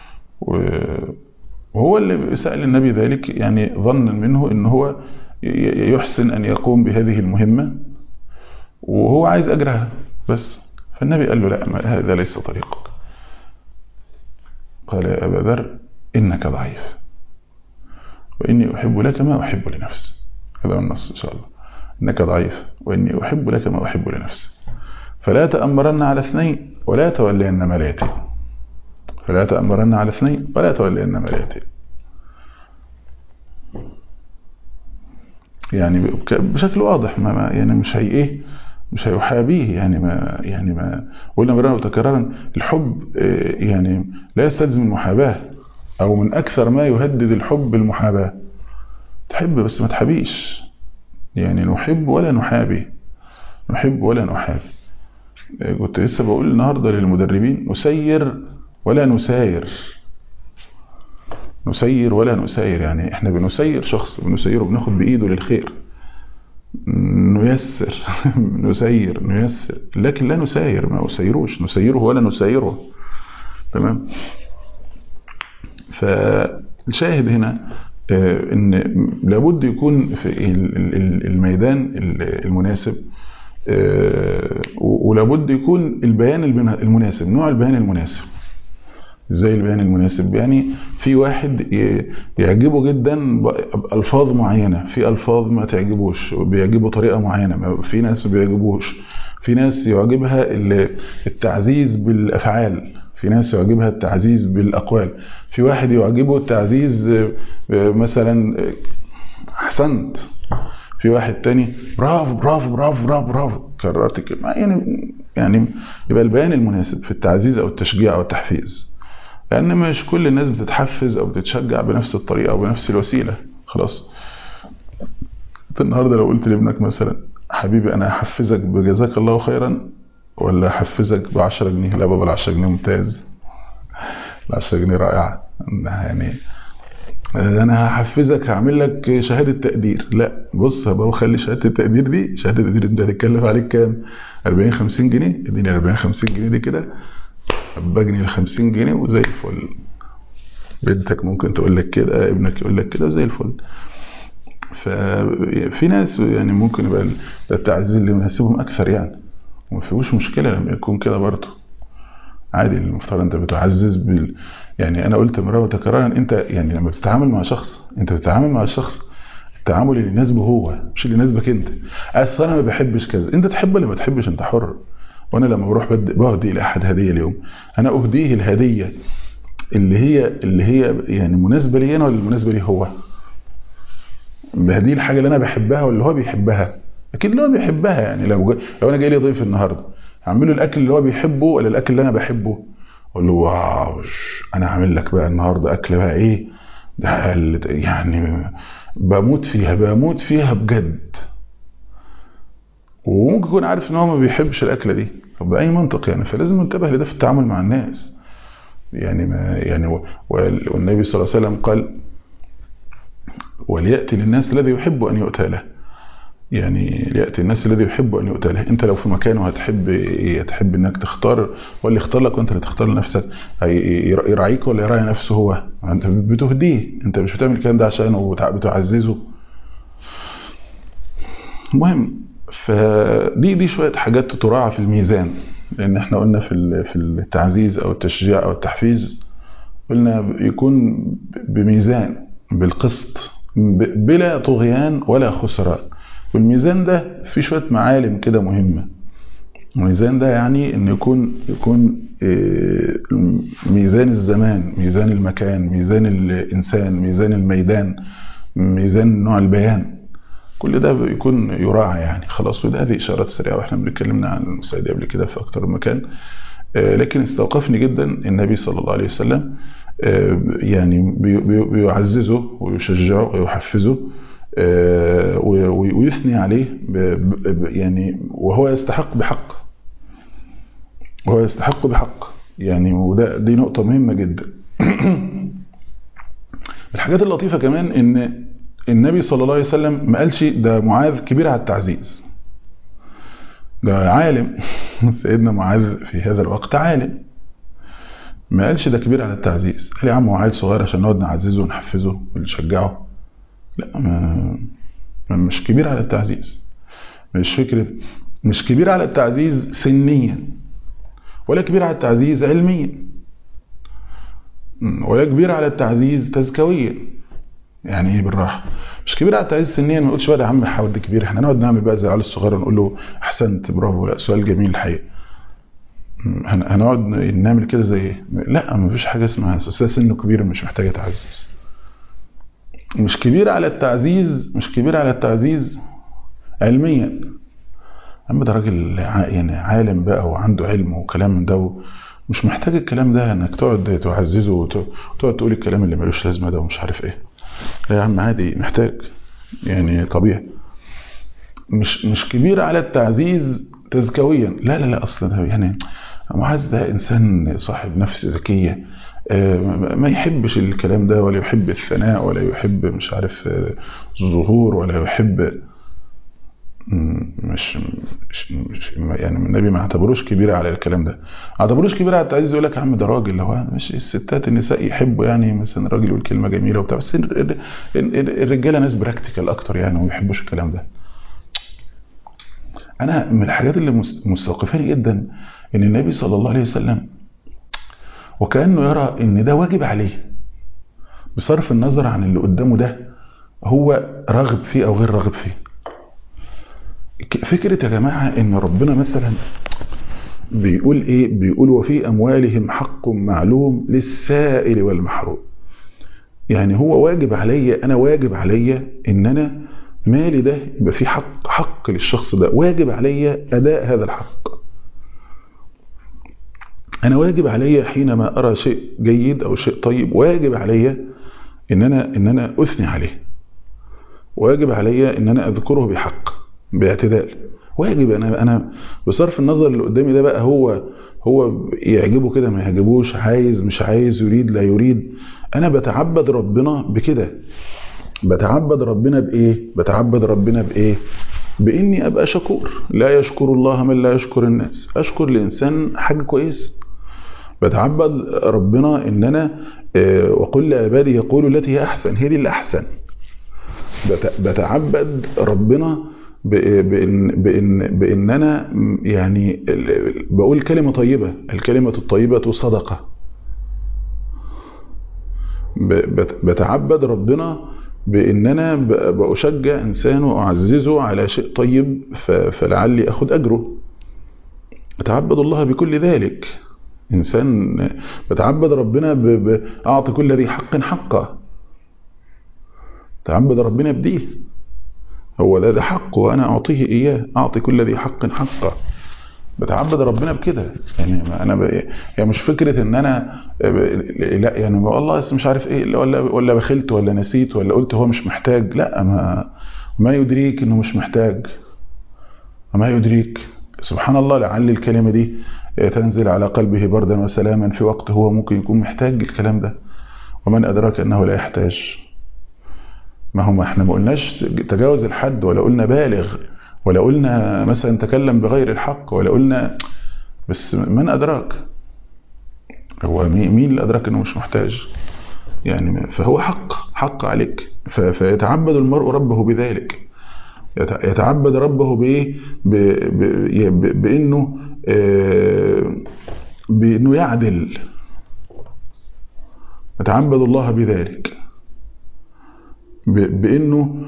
S2: وهو اللي سأل النبي ذلك يعني ظنا منه ان هو يحسن ان يقوم بهذه المهمة وهو عايز اجرها بس فالنبي قال له لا هذا ليس طريقك قال يا ابا ذر انك ضعيف واني احب لك ما احب لنفسي هذا هو النص ان شاء الله انك ضعيف واني احب لك ما احب لنفسي فلا تأمرن على اثنين ولا تولين ملاتي فلا تأمرن على اثنين ولا تولين ملاتي يعني بشكل واضح ما ما يعني مش هي ايه مش هيحابيه يعني ما يعني ما قلنا مرارا وتكرارا الحب يعني لا يستلزم المحاباه او من اكثر ما يهدد الحب المحاباه تحب بس ما تحابيش يعني نحب ولا نحابي نحب ولا نحابي كنت لسه بقول النهارده للمدربين نسير ولا نساير نسير ولا نساير يعني احنا بنسير شخص بنسيره بناخد بايده للخير نيسر نسير نيسر لكن لا نساير ما أسيروش نسيره ولا نسايره تمام فالشاهد هنا ان لابد يكون في الميدان المناسب ولابد يكون البيان المناسب نوع البيان المناسب ازاي البيان المناسب يعني في واحد يعجبه جدا الفاظ معينه في الفاظ ما تعجبوش بيعجبه طريقه معينه في ناس ما بيعجبوش في ناس يعجبها التعزيز بالافعال في ناس يعجبها التعزيز بالاقوال في واحد يعجبه التعزيز مثلا احسنت في واحد تاني برافو برافو برافو برافو برافو كررت كلمه يعني يعني يبقى البيان المناسب في التعزيز او التشجيع او التحفيز لان مش كل الناس بتتحفز او بتتشجع بنفس الطريقه او بنفس الوسيله خلاص النهارده لو قلت لابنك مثلا حبيبي انا هحفزك بجزاك الله خيرا ولا احفزك ب 10 جنيه لا بابا ال 10 جنيه ممتاز ال 10 جنيه رائعه يعني انا هحفزك هعمل لك شهاده تقدير لا بص بابا خلي شهاده التقدير دي شهاده التقدير انت هتتكلف عليك كام 40 50 جنيه اديني 40 50 جنيه دي كده بجني ال 50 جنيه وزي الفل بنتك ممكن تقول لك كده ابنك يقول لك كده زي الفل ففي ناس يعني ممكن يبقى التعزيز اللي يناسبهم اكثر يعني وما فيهوش مشكله لما يكون كده برضه عادي المفترض انت بتعزز بال يعني انا قلت مره وتكرارا انت يعني لما بتتعامل مع شخص انت بتتعامل مع الشخص التعامل اللي يناسبه هو مش اللي يناسبك انت اصل انا ما بحبش كذا انت تحب ولا ما تحبش انت حر وانا لما بروح بهدي لاحد هديه اليوم انا اهديه الهديه اللي هي اللي هي يعني مناسبه لي انا ولا مناسبه لي هو بهديه الحاجه اللي انا بحبها ولا هو بيحبها اكيد اللي هو بيحبها يعني لو لو انا جاي لي ضيف النهارده هعمل له الاكل اللي هو بيحبه ولا الاكل اللي انا بحبه اقول له واو انا هعمل لك بقى النهارده اكل بقى ايه ده يعني بموت فيها بموت فيها بجد وممكن يكون عارف ان هو ما بيحبش الاكله دي طب باي منطق يعني فلازم ننتبه لده في التعامل مع الناس يعني ما يعني والنبي صلى الله عليه وسلم قال ولياتي للناس الذي يحب ان يؤتى له يعني لياتي الناس الذي يحب ان يؤتى له انت لو في مكانه هتحب ايه هتحب انك تختار ولا يختار لك وانت اللي تختار لنفسك يراعيك ولا يراعي نفسه هو انت بتهديه انت مش بتعمل الكلام ده عشانه بتعززه المهم فدي دي شويه حاجات تراعى في الميزان لان احنا قلنا في في التعزيز او التشجيع او التحفيز قلنا يكون بميزان بالقسط بلا طغيان ولا خسران والميزان ده فيه شويه معالم كده مهمه الميزان ده يعني ان يكون يكون ميزان الزمان ميزان المكان ميزان الانسان ميزان الميدان ميزان نوع البيان كل ده يكون يراعى يعني خلاص وده هذه اشارات سريعه واحنا بنتكلمنا عن المساعده قبل كده في اكتر من مكان لكن استوقفني جدا النبي صلى الله عليه وسلم يعني بيعززه ويشجعه ويحفزه ويثني عليه يعني وهو يستحق بحق وهو يستحق بحق يعني وده دي نقطة مهمة جدا الحاجات اللطيفة كمان ان النبي صلى الله عليه وسلم ما قالش ده معاذ كبير على التعزيز ده عالم سيدنا معاذ في هذا الوقت عالم ما قالش ده كبير على التعزيز قال يا عم هو عيل صغير عشان نقعد نعززه ونحفزه ونشجعه لا ما, ما مش كبير على التعزيز مش فكرة مش كبير على التعزيز سنيا ولا كبير على التعزيز علميا ولا كبير على التعزيز تزكويا يعني ايه بالراحه مش كبير على التعزيز سنيا ما نقولش بقى يا عم حاول ده كبير احنا نقعد نعمل بقى زي العيال الصغيره ونقول له احسنت برافو لا سؤال جميل الحقيقه هنقعد نعمل كده زي لا ما فيش حاجه اسمها اساسا سنه كبير مش محتاج يتعزز مش كبير على التعزيز مش كبير على التعزيز علميا اما ده راجل يعني عالم بقى وعنده علم وكلام من ده مش محتاج الكلام ده انك تقعد تعززه وتقعد تقول الكلام اللي ملوش لازمه ده ومش عارف ايه لا يا عم عادي محتاج يعني طبيعي مش مش كبير على التعزيز تزكويا لا لا لا اصلا يعني معاذ ده انسان صاحب نفس ذكيه ما يحبش الكلام ده ولا يحب الثناء ولا يحب مش عارف الظهور ولا يحب مش, مش, مش يعني النبي ما اعتبروش كبير على الكلام ده ما اعتبروش كبير على التعزيز يقول لك يا عم ده راجل هو مش الستات النساء يحبوا يعني مثلا الراجل يقول كلمه جميله وبتاع بس الرجاله ناس براكتيكال اكتر يعني وما يحبوش الكلام ده انا من الحاجات اللي مستوقفاني جدا ان النبي صلى الله عليه وسلم وكانه يرى ان ده واجب عليه بصرف النظر عن اللي قدامه ده هو راغب فيه او غير راغب فيه فكرة يا جماعة ان ربنا مثلا بيقول ايه بيقول وفي اموالهم حق معلوم للسائل والمحروم يعني هو واجب عليا انا واجب عليا ان انا مالي ده يبقى في حق حق للشخص ده واجب عليا اداء هذا الحق انا واجب عليا حينما ارى شيء جيد او شيء طيب واجب عليا ان انا ان انا اثني عليه واجب عليا ان انا اذكره بحق باعتدال واجب انا انا بصرف النظر اللي قدامي ده بقى هو هو يعجبه كده ما يعجبوش عايز مش عايز يريد لا يريد انا بتعبد ربنا بكده بتعبد ربنا بايه بتعبد ربنا بايه باني ابقى شكور لا يشكر الله من لا يشكر الناس اشكر الانسان حاجه كويس بتعبد ربنا ان انا وقل لعبادي يقولوا التي هي احسن هي دي اللي احسن بتعبد ربنا بإن, بإن, بإن أنا يعني بقول كلمة طيبة الكلمة الطيبة صدقة بتعبد ربنا بإن أنا بأشجع إنسان وأعززه على شيء طيب فلعلي أخد أجره بتعبد الله بكل ذلك إنسان بتعبد ربنا ب... ب... أعطي كل ذي حق حقه تعبد ربنا بديه هو ده ده حق وأنا أعطيه إياه أعطي كل ذي حق حقه بتعبد ربنا بكده يعني انا ب... يعني مش فكره ان انا لا يعني والله مش عارف ايه ولا ولا بخلت ولا نسيت ولا قلت هو مش محتاج لا ما ما يدريك انه مش محتاج ما يدريك سبحان الله لعل الكلمه دي تنزل على قلبه بردا وسلاما في وقت هو ممكن يكون محتاج الكلام ده ومن ادراك انه لا يحتاج ما هو احنا ما قلناش تجاوز الحد ولا قلنا بالغ ولا قلنا مثلا تكلم بغير الحق ولا قلنا بس من أدراك هو مين اللي أدراك أنه مش محتاج يعني فهو حق حق عليك فيتعبد المرء ربه بذلك يتعبد ربه بإيه بأنه بأنه يعدل يتعبد الله بذلك بأنه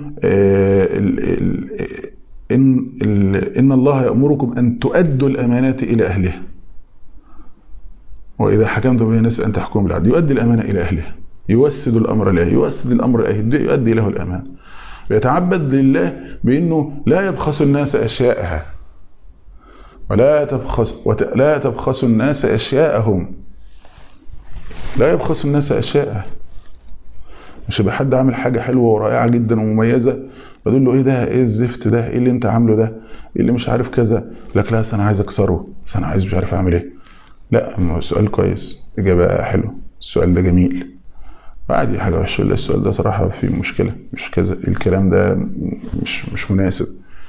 S2: إن, إن الله يأمركم أن تؤدوا الأمانات إلى أهلها وإذا حكمتم بين الناس أن تحكموا بالعدل يؤدي الأمانة إلى أهلها يوسد الأمر له يوسد الأمر له يؤدي له الأمان ويتعبد لله بأنه لا يبخس الناس أشياءها ولا تبخس لا تبخس الناس أشياءهم لا يبخس الناس أشياءها مش يبقى حد عامل حاجة حلوة ورائعة جدا ومميزة بقول له ايه ده ايه الزفت ده ايه اللي انت عامله ده ايه اللي مش عارف كذا لك لا انا عايز اكسره بس انا عايز مش عارف اعمل ايه لا سؤال كويس اجابه حلوه السؤال ده جميل عادي حاجه وحشه لا السؤال ده صراحه فيه مشكله مش كذا الكلام ده مش مش مناسب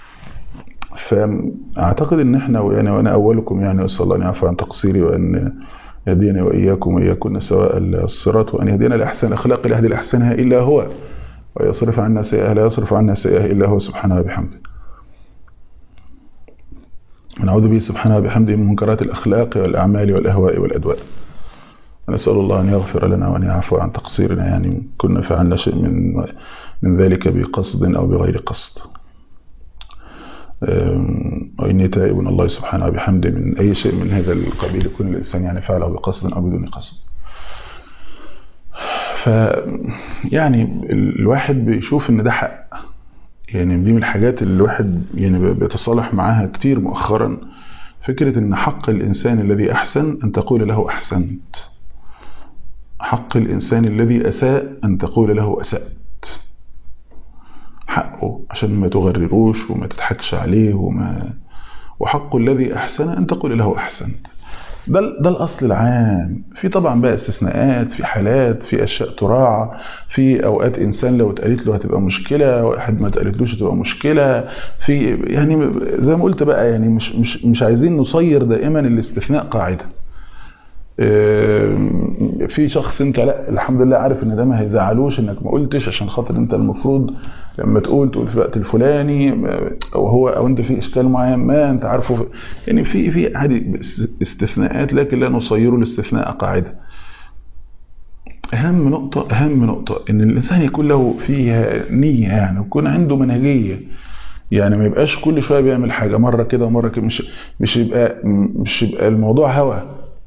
S2: فاعتقد ان احنا يعني وانا اولكم يعني اسال الله ان يعفو عن تقصيري وان يهديني واياكم واياكن سواء الصراط وان يهدينا لاحسن الاخلاق لا يهدي لاحسنها الا هو ويصرف عنا سيئة لا يصرف عنا سيئة إلا هو سبحانه وبحمده ونعوذ به سبحانه وبحمده من منكرات الأخلاق والأعمال والأهواء والأدواء ونسأل الله أن يغفر لنا وأن يعفو عن تقصيرنا يعني كنا فعلنا شيء من من ذلك بقصد أو بغير قصد وإني تائب الله سبحانه وبحمده من أي شيء من هذا القبيل يكون الإنسان يعني فعله بقصد أو بدون قصد ف يعني الواحد بيشوف ان ده حق يعني دي من الحاجات اللي الواحد يعني بيتصالح معاها كتير مؤخرا فكرة ان حق الانسان الذي احسن ان تقول له احسنت حق الانسان الذي اساء ان تقول له اسأت حقه عشان ما تغرروش وما تضحكش عليه وما وحق الذي احسن ان تقول له احسنت ده ده الاصل العام في طبعا بقى استثناءات في حالات في اشياء تراعى في اوقات انسان لو اتقالت له هتبقى مشكله واحد ما اتقالتلوش هتبقى مشكله في يعني زي ما قلت بقى يعني مش مش مش عايزين نصير دائما الاستثناء قاعده في شخص انت لا الحمد لله عارف ان ده ما هيزعلوش انك ما قلتش عشان خاطر انت المفروض لما تقول تقول في الوقت الفلاني او هو او انت في اشكال معين ما انت عارفه يعني في في عادي استثناءات لكن لا نصير الاستثناء قاعده اهم نقطه اهم نقطه ان الانسان يكون له فيها نيه يعني ويكون عنده منهجيه يعني ما يبقاش كل شويه بيعمل حاجه مره كده ومره كده مش مش يبقى مش يبقى الموضوع هوى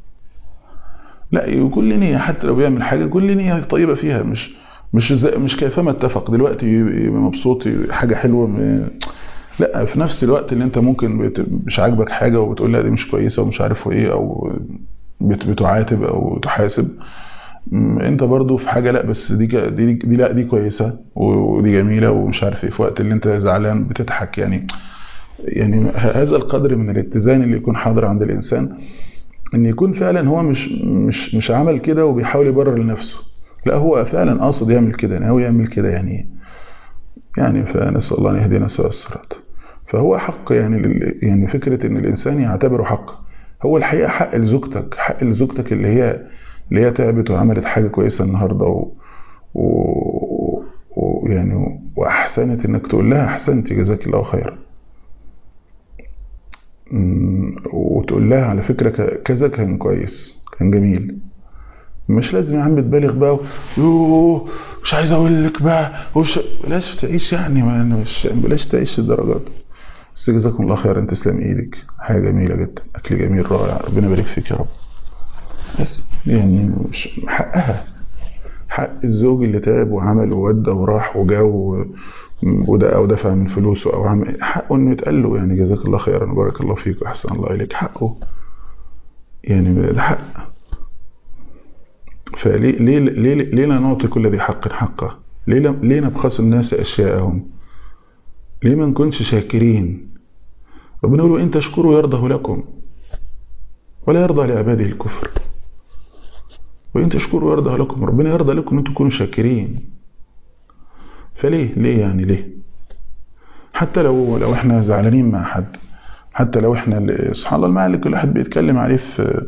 S2: لا كل نية حتى لو بيعمل حاجة كل نية طيبة فيها مش مش زي مش كيفما اتفق دلوقتي يبقى مبسوط حاجة حلوة م... لا في نفس الوقت اللي انت ممكن بت... مش عاجبك حاجة وبتقول لا دي مش كويسة ومش عارف ايه او بت... بتعاتب او تحاسب انت برضو في حاجة لا بس دي دي, دي لا دي كويسة ودي جميلة ومش عارف ايه في وقت اللي انت زعلان بتضحك يعني يعني هذا القدر من الاتزان اللي يكون حاضر عند الانسان ان يكون فعلا هو مش مش مش عمل كده وبيحاول يبرر لنفسه لا هو فعلا قاصد يعمل كده يعني هو يعمل كده يعني يعني فنسال الله ان يهدينا سواء الصراط فهو حق يعني يعني فكره ان الانسان يعتبره حق هو الحقيقه حق لزوجتك حق لزوجتك اللي هي اللي هي تعبت وعملت حاجه كويسه النهارده و, و... ويعني واحسنت انك تقول لها احسنتي جزاك الله خيرا وتقول لها على فكرة كذا كان كويس كان جميل مش لازم يا عم تبالغ بقى يوه مش عايز اقول لك بقى وش بلاش تعيش يعني ما مش بلاش تعيش الدرجات بس جزاكم الله خيرا تسلم ايدك حاجه جميله جدا اكل جميل رائع ربنا يبارك فيك يا رب بس يعني مش حقها حق الزوج اللي تعب وعمل وودى وراح وجا وده او دفع من فلوسه او عمل حقه انه يتقال له يعني جزاك الله خيرا وبارك الله فيك واحسن الله اليك حقه يعني ده حق فليه ليه ليه ليه لا نعطي كل ذي حق حقه؟ ليه ليه نبخس الناس اشياءهم؟ ليه ما نكونش شاكرين؟ ربنا يقول ان تشكروا يرضه لكم ولا يرضى لعباده الكفر وان تشكروا يرضه لكم ربنا يرضى لكم ان تكونوا شاكرين فليه ليه يعني ليه حتى لو لو احنا زعلانين مع حد حتى لو احنا سبحان الله المعنى اللي كل واحد بيتكلم عليه في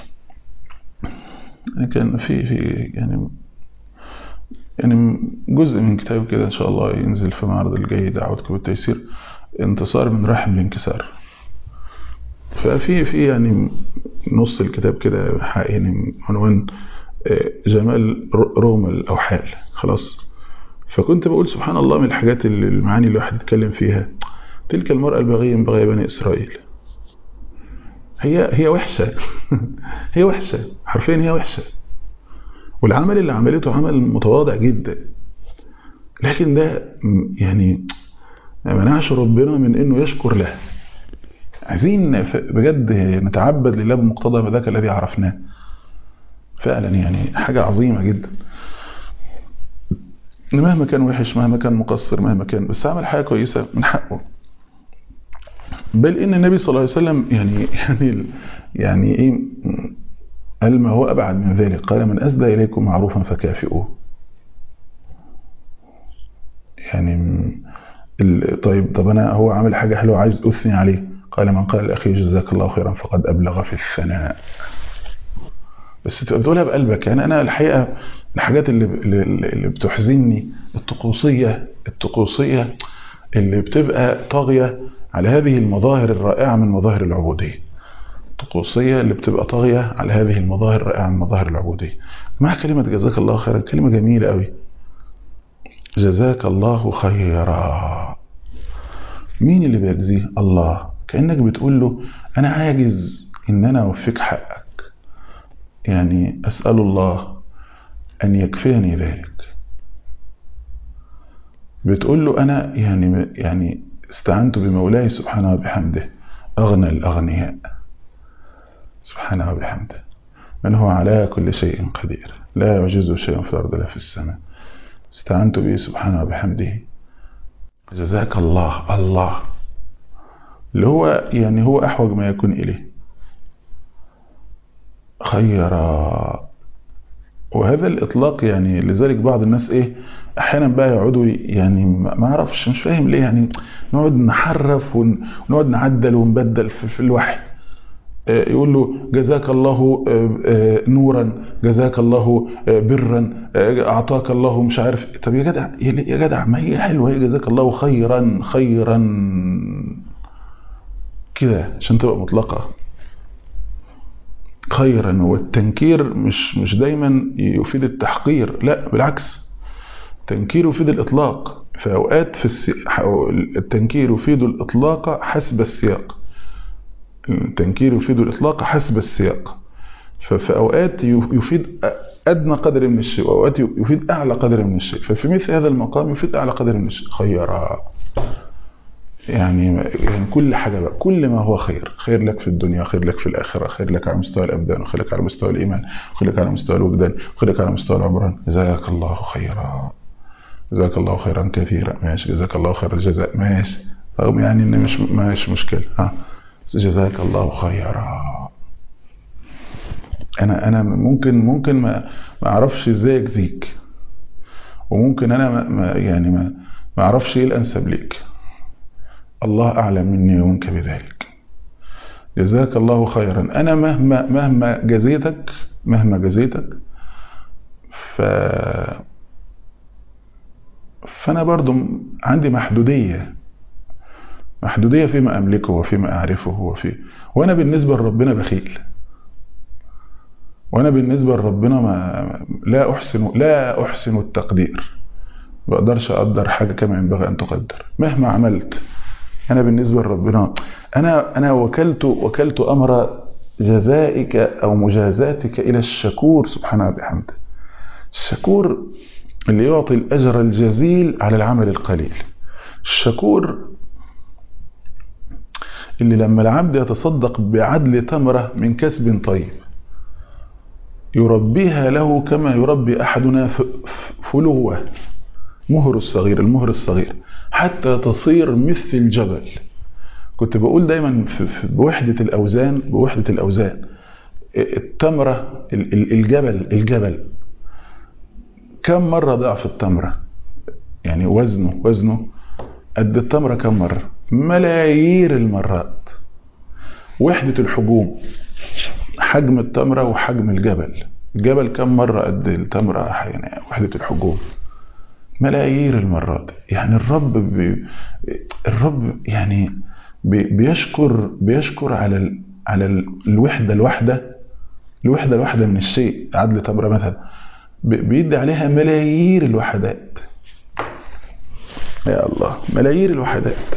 S2: كان في في يعني يعني جزء من كتاب كده ان شاء الله ينزل في معرض الجاي دعوتكم بالتيسير انتصار من رحم الانكسار ففي في يعني نص الكتاب كده يعني عنوان جمال روم الاوحال خلاص فكنت بقول سبحان الله من الحاجات اللي المعاني اللي الواحد يتكلم فيها تلك المرأة البغية من بغايا بني إسرائيل هي هي وحشة هي وحشة حرفيا هي وحشة والعمل اللي عملته عمل متواضع جدا لكن ده يعني ما منعش ربنا من انه يشكر له عايزين بجد نتعبد لله بمقتضى ذاك الذي عرفناه فعلا يعني حاجة عظيمة جدا مهما كان وحش مهما كان مقصر مهما كان بس عمل حاجة كويسة من حقه بل ان النبي صلى الله عليه وسلم يعني يعني يعني ايه قال ما هو ابعد من ذلك قال من اسدى اليكم معروفا فكافئوه يعني طيب طب انا هو عامل حاجه حلوه عايز اثني عليه قال من قال لاخيه جزاك الله خيرا فقد ابلغ في الثناء بس تقولها بقلبك يعني انا الحقيقه الحاجات اللي اللي بتحزنني الطقوسيه الطقوسيه اللي بتبقى طاغيه على هذه المظاهر الرائعه من مظاهر العبوديه الطقوسيه اللي بتبقى طاغيه على هذه المظاهر الرائعه من مظاهر العبوديه مع كلمه جزاك الله خيرا كلمه جميله قوي جزاك الله خيرا مين اللي بيجزيه الله كانك بتقول له انا عاجز ان انا اوفيك حقك يعني اسال الله ان يكفيني ذلك بتقول له انا يعني يعني استعنت بمولاي سبحانه وبحمده اغنى الاغنياء سبحانه وبحمده من هو على كل شيء قدير لا يعجزه شيء في الارض ولا في السماء استعنت به سبحانه وبحمده جزاك الله الله اللي هو يعني هو احوج ما يكون اليه خيرا وهذا الاطلاق يعني لذلك بعض الناس ايه احيانا بقى يقعدوا يعني ما اعرفش مش فاهم ليه يعني نقعد نحرف ونقعد نعدل ونبدل في, في الوحي يقول له جزاك الله نورا جزاك الله برا اعطاك الله مش عارف طب يا جدع يا جدع ما هي حلوه هي جزاك الله خيرا خيرا كده عشان تبقى مطلقه خيرا والتنكير مش مش دايما يفيد التحقير لا بالعكس التنكير يفيد الاطلاق في اوقات في السي... التنكير يفيد الاطلاق حسب السياق التنكير يفيد الإطلاق حسب السياق ففي أوقات يفيد أدنى قدر من الشيء وأوقات يفيد أعلى قدر من الشيء ففي مثل هذا المقام يفيد أعلى قدر من الشيء خيرا يعني يعني كل حاجة بقى كل ما هو خير خير لك في الدنيا خير لك في الآخرة خير لك على مستوى الأبدان وخير لك على مستوى الإيمان خير لك على مستوى الوجدان خير لك على مستوى العمران جزاك الله خيرا جزاك الله خيرا كثيرا ماشي جزاك الله خير الجزاء ماشي رغم يعني ان مش مش مشكله ها جزاك الله خيرا انا انا ممكن ممكن ما ما اعرفش ازاي اجزيك وممكن انا ما يعني ما ما اعرفش ايه الانسب ليك الله اعلم مني ومنك بذلك جزاك الله خيرا انا مهما مهما جزيتك مهما جزيتك ف فانا برضو عندي محدوديه محدودية فيما أملكه وفيما أعرفه وفي وأنا بالنسبة لربنا بخيل وأنا بالنسبة لربنا ما لا أحسن لا أحسن التقدير ما بقدرش أقدر حاجة كما ينبغي أن تقدر مهما عملت انا بالنسبه لربنا انا انا وكلت وكلت امر جزائك او مجازاتك الى الشكور سبحانه وبحمده الشكور اللي يعطي الاجر الجزيل على العمل القليل الشكور اللي لما العبد يتصدق بعدل تمره من كسب طيب يربيها له كما يربي احدنا فلوه مهر الصغير المهر الصغير حتى تصير مثل الجبل كنت بقول دايما في في بوحدة الأوزان بوحدة الأوزان التمرة الجبل الجبل كم مرة ضعف التمرة يعني وزنه وزنه قد التمرة كم مرة ملايير المرات وحدة الحجوم حجم التمرة وحجم الجبل الجبل كم مرة قد التمرة يعني وحدة الحجوم ملايير المرات يعني الرب بي الرب يعني بي بيشكر بيشكر على ال على ال الوحده الواحده الوحده الواحده من الشيء عدل تمره مثلا بيدي عليها ملايير الوحدات يا الله ملايير الوحدات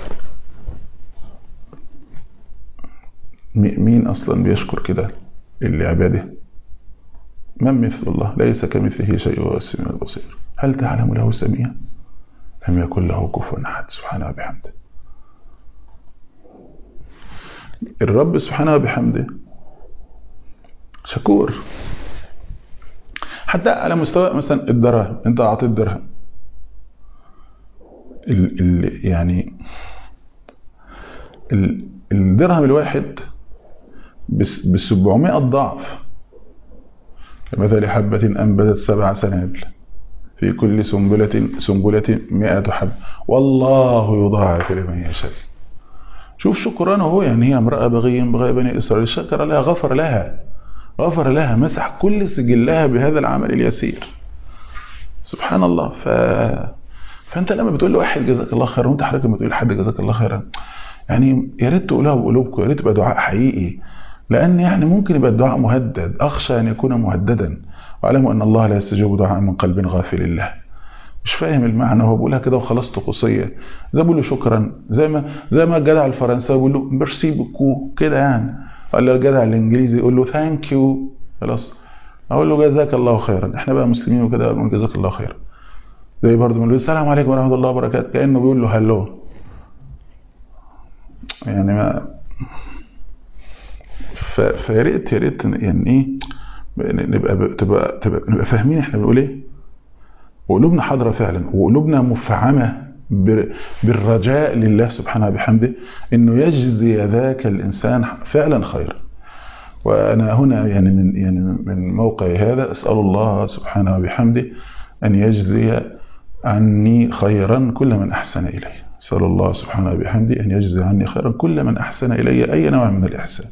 S2: مين اصلا بيشكر كده لعباده من مثل الله ليس كمثله شيء وهو السميع البصير هل تعلم له سميا لم يكن له كفوا احد سبحانه وبحمده الرب سبحانه وبحمده شكور حتى على مستوى مثلا الدرهم انت اعطيت درهم ال ال يعني ال الدرهم الواحد ب 700 ضعف كمثل حبة أنبتت سبع سنابل في كل سنبلة سنبلة مئة حب والله يضاعف لمن يشاء شوف شكرانه هو يعني هي امرأة بغي بغي بني إسرائيل شكر لها غفر لها غفر لها مسح كل سجلها بهذا العمل اليسير سبحان الله ف... فانت لما بتقول لواحد جزاك الله خير وانت حضرتك لما تقول لحد جزاك الله خيرا يعني يا ريت تقولها بقلوبكم يا ريت يبقى دعاء حقيقي لان يعني ممكن يبقى الدعاء مهدد اخشى ان يكون مهددا واعلموا ان الله لا يستجيب دعاء من قلب غافل له مش فاهم المعنى هو بيقولها كده وخلاص طقوسيه زي بيقول له شكرا زي ما زي ما الجدع الفرنساوي بيقول له ميرسي بوكو كده يعني ولا الجدع الانجليزي يقول له ثانك يو خلاص اقول له جزاك الله خيرا احنا بقى مسلمين وكده بنقول جزاك الله خيرا زي برضه بنقول السلام عليكم ورحمه الله وبركاته كانه بيقول له هلو يعني ما فيا ريت يا ريت يعني ايه نبقى تبقى تبقى نبقى فاهمين احنا بنقول ايه وقلوبنا حاضره فعلا وقلوبنا مفعمه بالرجاء لله سبحانه وبحمده انه يجزي ذاك الانسان فعلا خيرا وانا هنا يعني من يعني من موقعي هذا اسال الله سبحانه وبحمده ان يجزي عني خيرا كل من احسن الي اسال الله سبحانه وبحمده ان يجزي عني خيرا كل من احسن الي اي نوع من الاحسان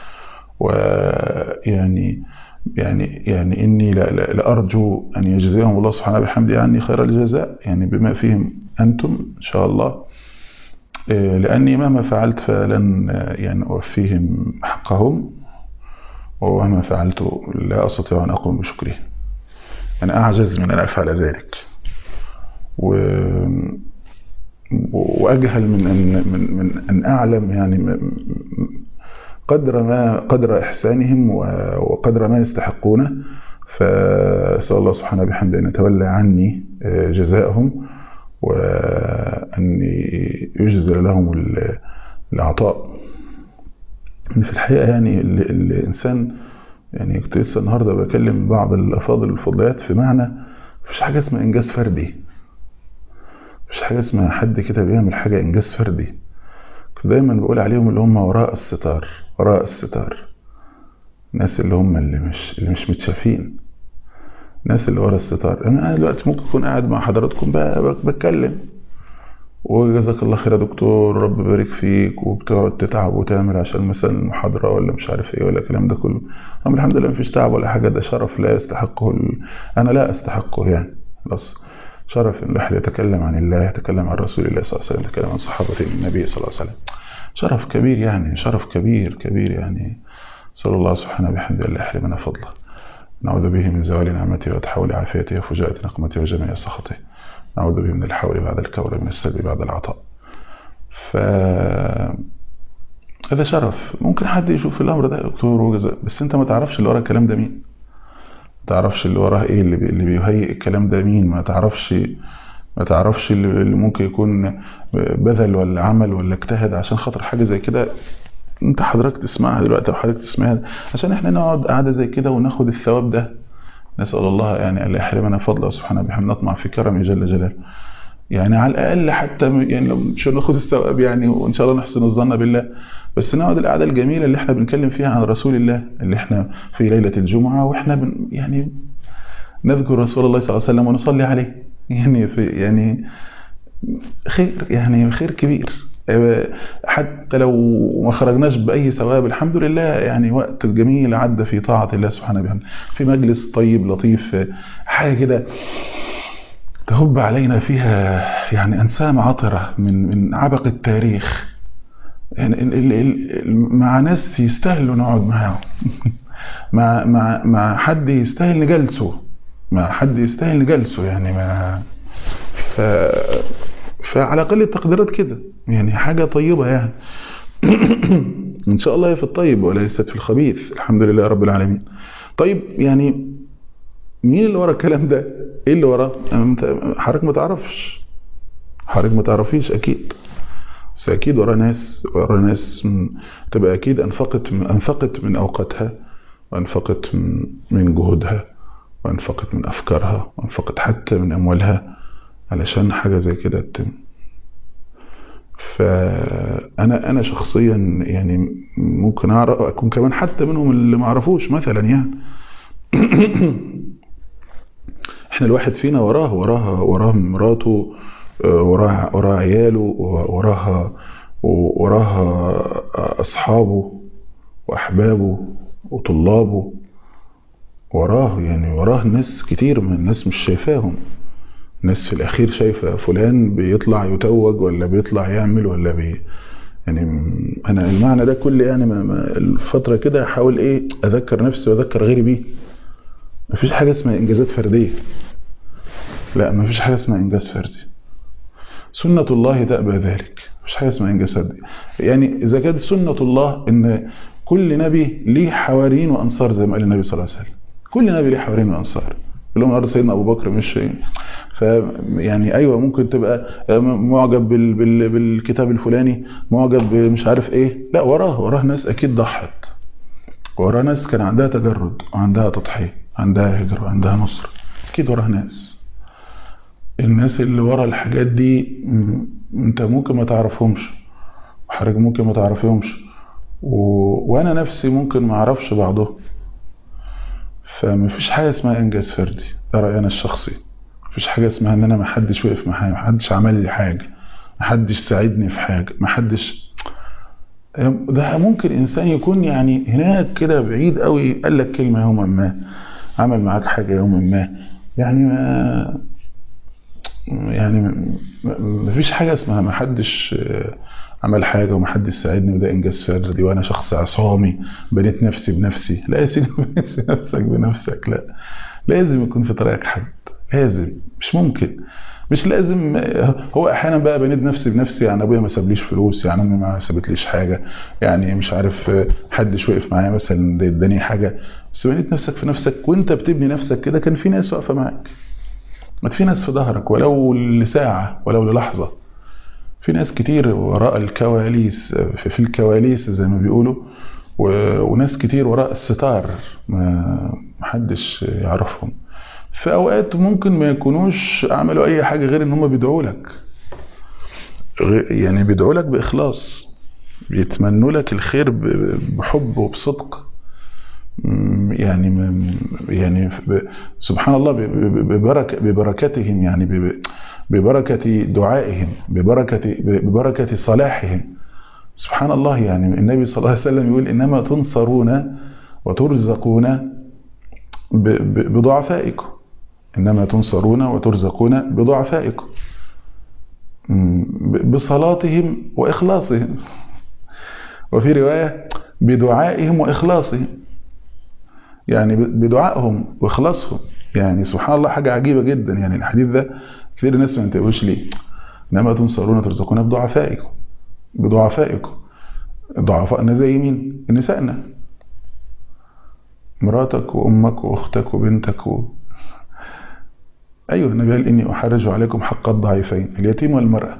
S2: ويعني يعني يعني اني لارجو ان يجزيهم الله سبحانه وبحمده عني خير الجزاء يعني بما فيهم انتم ان شاء الله لاني مهما فعلت فلن يعني اوفيهم حقهم ومهما فعلت لا استطيع ان اقوم بشكره انا اعجز من ان افعل ذلك و واجهل من ان من, من ان اعلم يعني قدر ما قدر إحسانهم وقدر ما يستحقونه فأسأل الله سبحانه بحمده أن يتولى عني جزاءهم وأن يجزل لهم العطاء في الحقيقة يعني الإنسان يعني كنت لسه النهاردة بكلم بعض الأفاضل الفضليات في معنى مفيش حاجة اسمها إنجاز فردي مفيش حاجة اسمها حد كده بيعمل حاجة إنجاز فردي كنت دايما بقول عليهم اللي هم وراء الستار وراء الستار الناس اللي هم اللي مش اللي مش متشافين الناس اللي ورا الستار انا دلوقتي ممكن اكون قاعد مع حضراتكم بقى بتكلم وجزاك الله خير يا دكتور رب يبارك فيك وبتقعد تتعب وتعمل عشان مثلا المحاضره ولا مش عارف ايه ولا الكلام ده كله اما الحمد لله مفيش تعب ولا حاجه ده شرف لا يستحقه ال... انا لا استحقه يعني خلاص شرف ان الواحد يتكلم عن الله يتكلم عن رسول الله صلى الله عليه وسلم يتكلم عن صحابه النبي صلى الله عليه وسلم شرف كبير يعني شرف كبير كبير يعني صلى الله سبحانه بحمده الله يحرمنا فضله نعوذ به من زوال نعمته وتحول عافيته وفجاءة نقمته وجميع سخطه نعوذ به من الحول بعد الكور من السلب بعد العطاء ف هذا شرف ممكن حد يشوف الامر ده دكتور وجزاء بس انت ما تعرفش اللي ورا الكلام ده مين ما تعرفش اللي وراه ايه اللي, بي... اللي بيهيئ الكلام ده مين ما تعرفش ما تعرفش اللي اللي ممكن يكون بذل ولا عمل ولا اجتهد عشان خاطر حاجه زي كده انت حضرتك تسمعها دلوقتي او حضرتك تسمعها عشان احنا نقعد قاعده زي كده وناخد الثواب ده نسال الله يعني ان يحرمنا فضله سبحانه وبحمده نطمع في كرمه جل جلاله يعني على الاقل حتى يعني لو مش هناخد الثواب يعني وان شاء الله نحسن الظن بالله بس نقعد القعده الجميله اللي احنا بنتكلم فيها عن رسول الله اللي احنا في ليله الجمعه واحنا بن يعني نذكر رسول الله صلى الله عليه وسلم ونصلي عليه يعني في يعني خير يعني خير كبير حتى لو ما خرجناش باي ثواب الحمد لله يعني وقت جميل عدى في طاعه الله سبحانه وبحمده في مجلس طيب لطيف حاجه كده تهب علينا فيها يعني انسام عطره من من عبق التاريخ يعني ال ال ال مع ناس يستاهلوا نقعد معاهم مع مع مع حد يستاهل نجلسه مع حد يستاهل نجلسه يعني ما ف فعلى اقل التقديرات كده يعني حاجه طيبه يعني ان شاء الله هي في الطيب وليست في الخبيث الحمد لله رب العالمين طيب يعني مين اللي ورا الكلام ده ايه اللي وراه حضرتك ما تعرفش حضرتك ما تعرفيش اكيد بس اكيد ورا ناس ورا ناس تبقى اكيد انفقت انفقت من اوقاتها وانفقت من جهودها وانفقت من افكارها وانفقت حتى من اموالها علشان حاجه زي كده تتم فانا انا شخصيا يعني ممكن اعرف اكون كمان حتى منهم اللي ما اعرفوش مثلا يعني احنا الواحد فينا وراه وراه وراه مراته وراه وراه عياله وراها وراها اصحابه واحبابه وطلابه وراه يعني وراه ناس كتير من الناس مش شايفاهم ناس في الاخير شايفه فلان بيطلع يتوج ولا بيطلع يعمل ولا بي يعني انا المعنى ده كل يعني ما ما الفتره كده احاول ايه اذكر نفسي واذكر غيري بيه مفيش حاجه اسمها انجازات فرديه لا مفيش حاجه اسمها انجاز فردي سنة الله تأبى ذلك مش حاجة اسمها إنجاز فردي يعني إذا كانت سنة الله إن كل نبي ليه حواريين وأنصار زي ما قال النبي صلى الله عليه وسلم كل نبي ليه حواريين وأنصار اللي هم سيدنا أبو بكر مش ف يعني أيوة ممكن تبقى معجب بال... بال... بالكتاب الفلاني معجب مش عارف إيه لا وراه وراه ناس أكيد ضحت وراه ناس كان عندها تجرد وعندها تضحية عندها هجرة وعندها نصر أكيد وراه ناس الناس اللي ورا الحاجات دي انت ممكن ما تعرفهمش وحضرتك ممكن ما تعرفهمش و... وانا نفسي ممكن ما اعرفش بعضهم فمفيش حاجه اسمها انجاز فردي ده رايي انا الشخصي مفيش حاجه اسمها ان انا ما حدش وقف معايا ما حدش عمل لي حاجه ما حدش ساعدني في حاجه ما حدش ده ممكن انسان يكون يعني هناك كده بعيد قوي قال لك كلمه يوما ما عمل معاك حاجه يوما ما يعني ما يعني مفيش حاجة اسمها ما حدش عمل حاجة وما حدش ساعدني وده إنجاز فردي وأنا شخص عصامي بنيت نفسي بنفسي لا يا سيدي بنيت نفسك بنفسك لا لازم يكون في طريقك حد لازم مش ممكن مش لازم هو احيانا بقى بنيت نفسي بنفسي يعني ابويا ما سابليش فلوس يعني امي ما سابتليش حاجه يعني مش عارف حدش وقف معايا مثلا اداني حاجه بس بنيت نفسك في نفسك وانت بتبني نفسك كده كان في ناس واقفه معاك ما في ناس في ظهرك ولو لساعة ولو للحظة في ناس كتير وراء الكواليس في الكواليس زي ما بيقولوا وناس كتير وراء الستار ما حدش يعرفهم في اوقات ممكن ما يكونوش عملوا اي حاجة غير ان هم بيدعوا لك يعني بيدعوا لك باخلاص بيتمنوا لك الخير بحب وبصدق يعني يعني سبحان الله ببركة ببركتهم يعني ببركة دعائهم ببركة ببركة صلاحهم سبحان الله يعني النبي صلى الله عليه وسلم يقول إنما تنصرون وترزقون بضعفائكم إنما تنصرون وترزقون بضعفائكم بصلاتهم وإخلاصهم وفي رواية بدعائهم وإخلاصهم يعني بدعائهم واخلاصهم يعني سبحان الله حاجة عجيبة جدا يعني الحديث ده كثير الناس ما ينتبهوش ليه انما تنصرون ترزقون بضعفائكم بضعفائكم ضعفائنا زي مين نسائنا مراتك وامك واختك وبنتك و... ايوه النبي قال اني احرج عليكم حق الضعيفين اليتيم والمراه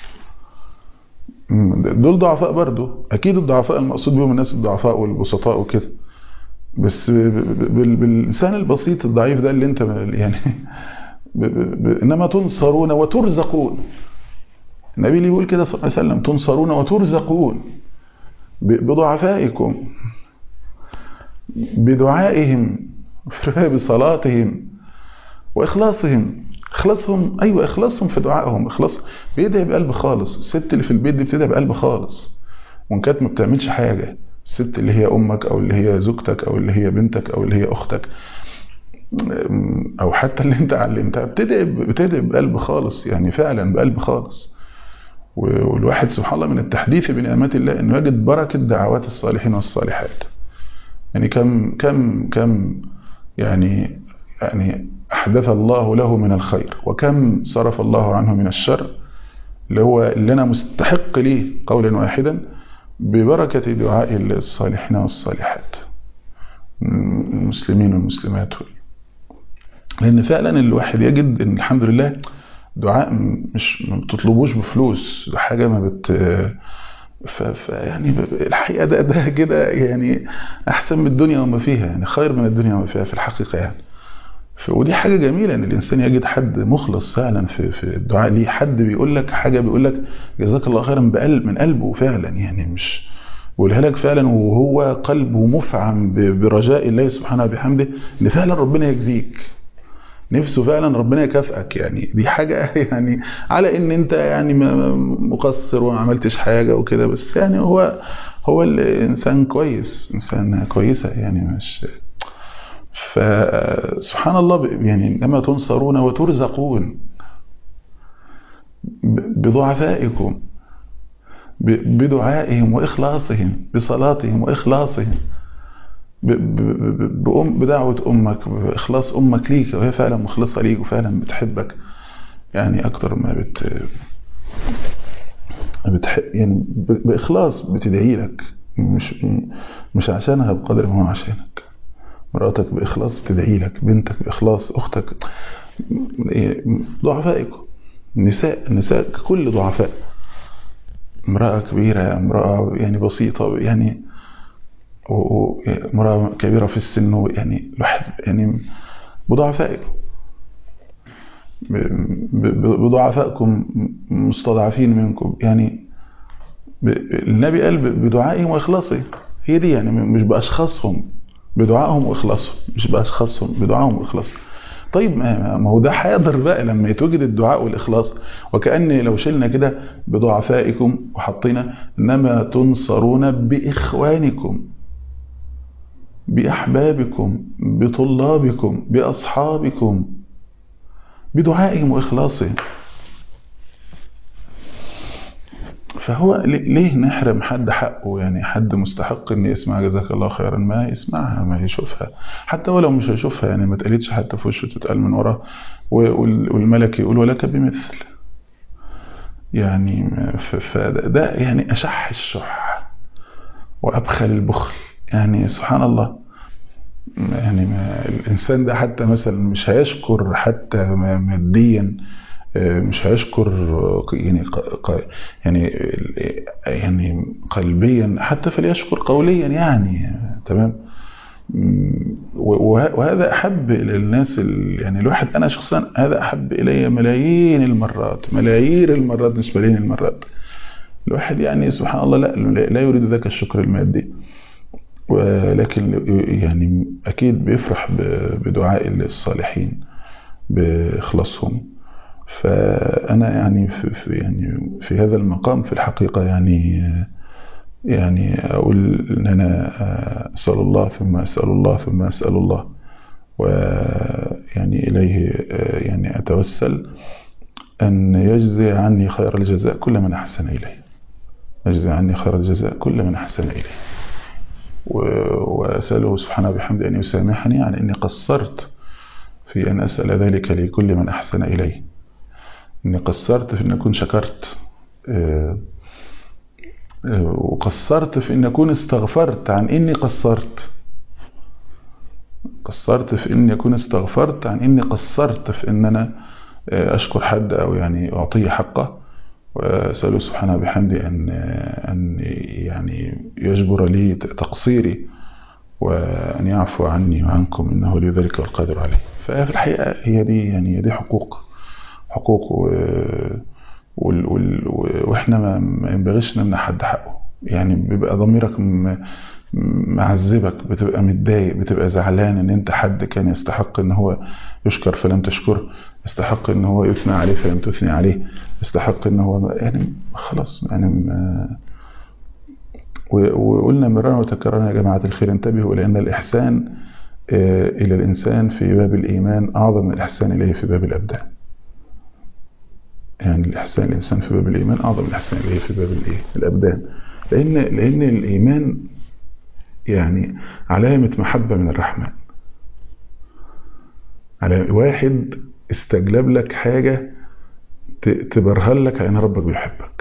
S2: دول ضعفاء برضو اكيد الضعفاء المقصود بهم الناس الضعفاء والبسطاء وكده بس بالانسان البسيط الضعيف ده اللي انت يعني ب ب انما تنصرون وترزقون النبي اللي بيقول كده صلى الله عليه وسلم تنصرون وترزقون بضعفائكم بدعائهم بصلاتهم واخلاصهم اخلاصهم ايوه اخلاصهم في دعائهم اخلاص بيدعي بقلب خالص الست اللي في البيت دي بتدعي بقلب خالص وان كانت ما بتعملش حاجه الست اللي هي امك او اللي هي زوجتك او اللي هي بنتك او اللي هي اختك او حتى اللي انت علمتها بتدعي بتدعي بقلب خالص يعني فعلا بقلب خالص والواحد سبحان الله من التحديث بنعمات الله انه يجد بركه دعوات الصالحين والصالحات يعني كم كم كم يعني يعني احدث الله له من الخير وكم صرف الله عنه من الشر اللي هو اللي انا مستحق ليه قولا واحدا ببركه دعاء الصالحين والصالحات المسلمين والمسلمات لان فعلا الواحد يجد ان الحمد لله دعاء مش ما بتطلبوش بفلوس ده حاجه ما بت فيعني الحقيقه ده ده كده يعني احسن من الدنيا وما فيها يعني خير من الدنيا وما فيها في الحقيقه يعني ودي حاجه جميله ان الانسان يجد حد مخلص فعلا في في الدعاء ليه حد بيقول لك حاجه بيقول لك جزاك الله خيرا بقلب من قلبه فعلا يعني مش بيقولها لك فعلا وهو قلبه مفعم برجاء الله سبحانه وبحمده ان فعلا ربنا يجزيك نفسه فعلا ربنا يكافئك يعني دي حاجة يعني على ان انت يعني مقصر وما عملتش حاجة وكده بس يعني هو هو الانسان كويس انسان كويسة يعني مش فسبحان الله يعني انما تنصرون وترزقون بضعفائكم بدعائهم واخلاصهم بصلاتهم واخلاصهم بأم بدعوة أمك بإخلاص أمك ليك وهي فعلا مخلصة ليك وفعلا بتحبك يعني أكتر ما بت بتحب يعني بإخلاص بتدعي لك مش مش عشانها بقدر ما هو عشانك مراتك بإخلاص بتدعي لك بنتك بإخلاص أختك ضعفائكم النساء النساء كل ضعفاء امرأة كبيرة امرأة يعني بسيطة يعني وامرأة كبيرة في السن يعني الواحد يعني بضعفائكم بضعفائكم مستضعفين منكم يعني النبي قال بدعائهم واخلاصهم هي دي يعني مش باشخاصهم بدعائهم واخلاصهم مش باشخاصهم بدعائهم واخلاصهم طيب ما هو ده هيقدر بقى لما يتوجد الدعاء والاخلاص وكأن لو شلنا كده بضعفائكم وحطينا انما تنصرون باخوانكم بأحبابكم بطلابكم بأصحابكم بدعائهم وإخلاصهم فهو ليه نحرم حد حقه يعني حد مستحق ان يسمع جزاك الله خيرا ما يسمعها ما يشوفها حتى ولو مش هيشوفها يعني ما تقلتش حتى في وشه تتقال من وراه والملك يقول ولك بمثل يعني فده يعني أشح الشح وأبخل البخل يعني سبحان الله يعني ما الإنسان ده حتى مثلا مش هيشكر حتى ماديا مش هيشكر يعني يعني يعني قلبيا حتى فليشكر قوليا يعني تمام وهذا أحب إلى الناس يعني الواحد أنا شخصيا هذا أحب إلي ملايين المرات ملايير المرات مش ملايين المرات الواحد يعني سبحان الله لا لا يريد ذاك الشكر المادي ولكن يعني أكيد بيفرح بدعاء الصالحين بإخلاصهم فأنا يعني في, في يعني في هذا المقام في الحقيقة يعني يعني أقول إن أنا أسأل الله ثم أسأل الله ثم أسأل الله ويعني إليه يعني أتوسل أن يجزي عني خير الجزاء كل من أحسن إليه يجزي عني خير الجزاء كل من أحسن إليه وأسأله سبحانه بحمد أن يسامحني عن أني قصرت في أن أسأل ذلك لكل من أحسن إليه أني قصرت في أن أكون شكرت وقصرت في ان اكون استغفرت عن اني قصرت قصرت في اني اكون استغفرت عن اني قصرت في ان انا اشكر حد او يعني اعطيه حقه واساله سبحانه بحمده ان ان يعني يجبر لي تقصيري وان يعفو عني وعنكم انه لي ذلك والقادر عليه ففي الحقيقه هي دي يعني دي حقوق حقوق و وال وال واحنا ما ينبغيش نمنع حد حقه يعني بيبقى ضميرك معذبك بتبقى متضايق بتبقى زعلان ان انت حد كان يستحق ان هو يشكر فلم تشكره يستحق ان هو يثنى عليه فلم تثني عليه يستحق ان هو يعني خلاص يعني وقلنا مرارا وتكررنا يا جماعة الخير انتبهوا لأن الإحسان إلى الإنسان في باب الإيمان أعظم من الإحسان إليه في باب الأبدان يعني الإحسان الإنسان في باب الإيمان أعظم من الإحسان إليه في باب الإيه؟ الأبدان لأن لأن الإيمان يعني علامة محبة من الرحمن على واحد استجلب لك حاجة تبرهن لك أن ربك بيحبك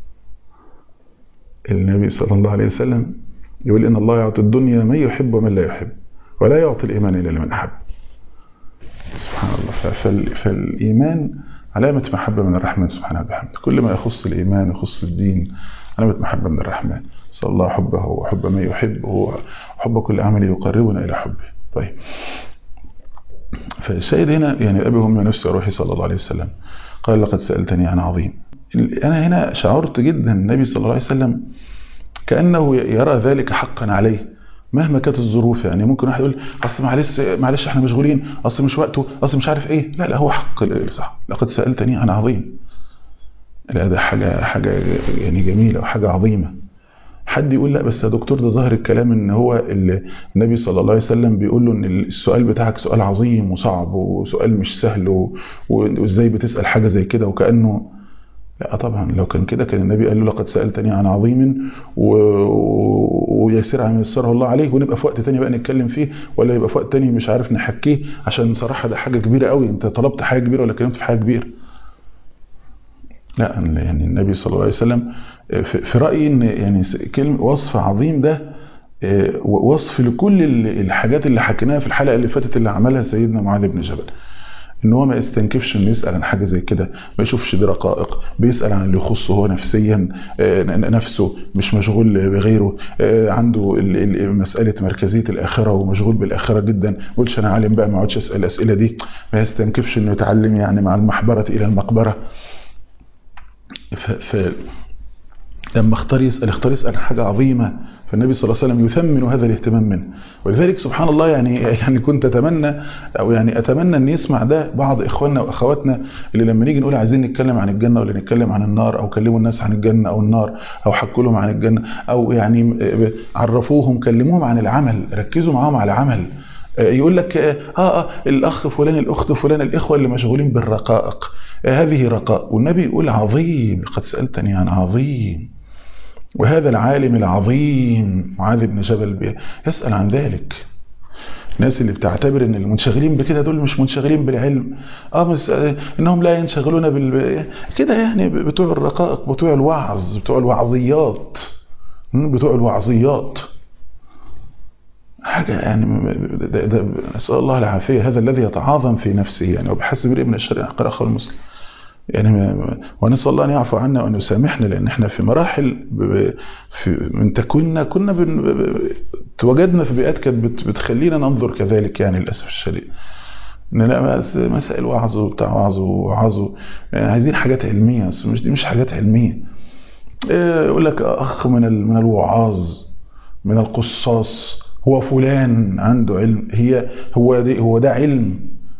S2: النبي صلى الله عليه وسلم يقول إن الله يعطي الدنيا من يحب ومن لا يحب ولا يعطي الإيمان إلا لمن أحب سبحان الله فالإيمان علامة محبة من الرحمن سبحانه وبحمده كل ما يخص الإيمان يخص الدين علامة محبة من الرحمن صلى الله حبه وحب ما يحبه وحب كل عمل يقربنا إلى حبه طيب فالشاهد هنا يعني أبي هم نفسي روحي صلى الله عليه وسلم قال لقد سألتني عن عظيم أنا هنا شعرت جدا النبي صلى الله عليه وسلم كأنه يرى ذلك حقا عليه مهما كانت الظروف يعني ممكن واحد يقول اصل معلش معلش احنا مشغولين اصل مش وقته اصل مش عارف ايه لا لا هو حق صح لقد سالتني عن عظيم لا ده حاجه حاجه يعني جميله وحاجه عظيمه حد يقول لا بس يا دكتور ده ظاهر الكلام ان هو النبي صلى الله عليه وسلم بيقول له ان السؤال بتاعك سؤال عظيم وصعب وسؤال مش سهل وازاي بتسال حاجه زي كده وكانه لا طبعا لو كان كده كان النبي قال له لقد سألتني عن عظيم و... ويسير عن يسره الله عليه ونبقى في وقت تاني بقى نتكلم فيه ولا يبقى في وقت تاني مش عارف نحكيه عشان صراحة ده حاجة كبيرة قوي انت طلبت حاجة كبيرة ولا كلمت في حاجة كبيرة لا يعني النبي صلى الله عليه وسلم في رأيي ان يعني كلمة وصف عظيم ده وصف لكل الحاجات اللي حكيناها في الحلقة اللي فاتت اللي عملها سيدنا معاذ بن جبل ان هو ما يستنكفش انه يسال عن حاجه زي كده ما يشوفش دي رقائق بيسال عن اللي يخصه هو نفسيا نفسه مش مشغول بغيره عنده مساله مركزيه الاخره ومشغول بالاخره جدا ما يقولش انا عالم بقى ما اقعدش اسال الاسئله دي ما يستنكفش انه يتعلم يعني مع المحبره الى المقبره ف, ف لما اختار يسال اختار يسال حاجه عظيمه فالنبي صلى الله عليه وسلم يثمن هذا الاهتمام منه ولذلك سبحان الله يعني يعني كنت اتمنى او يعني اتمنى ان يسمع ده بعض اخواننا واخواتنا اللي لما نيجي نقول عايزين نتكلم عن الجنه ولا نتكلم عن النار او كلموا الناس عن الجنه او النار او حكوا لهم عن الجنه او يعني عرفوهم كلموهم عن العمل ركزوا معاهم على العمل يقول لك اه اه الاخ فلان الاخت فلان الاخوه اللي مشغولين بالرقائق هذه رقاء والنبي يقول عظيم لقد سالتني عن عظيم وهذا العالم العظيم معاذ بن جبل يسأل عن ذلك الناس اللي بتعتبر ان المنشغلين بكده دول مش منشغلين بالعلم اه بس انهم لا ينشغلون بال كده يعني بتوع الرقائق بتوع الوعظ بتوع الوعظيات بتوع الوعظيات حاجة يعني ده ده نسأل الله العافية هذا الذي يتعاظم في نفسه يعني وبحسب امرئ من الشر يحقر أخاه المسلم يعني ونسأل الله أن يعفو عنا وأن يسامحنا لأن احنا في مراحل في من تكويننا كنا بن تواجدنا في بيئات كانت بتخلينا ننظر كذلك يعني للأسف الشديد ان لا مسائل وعظ وبتاع وعظ وعظ يعني عايزين حاجات علمية بس مش دي مش حاجات علمية يقول لك أخ من من الوعاظ من القصاص هو فلان عنده علم هي هو دي هو ده علم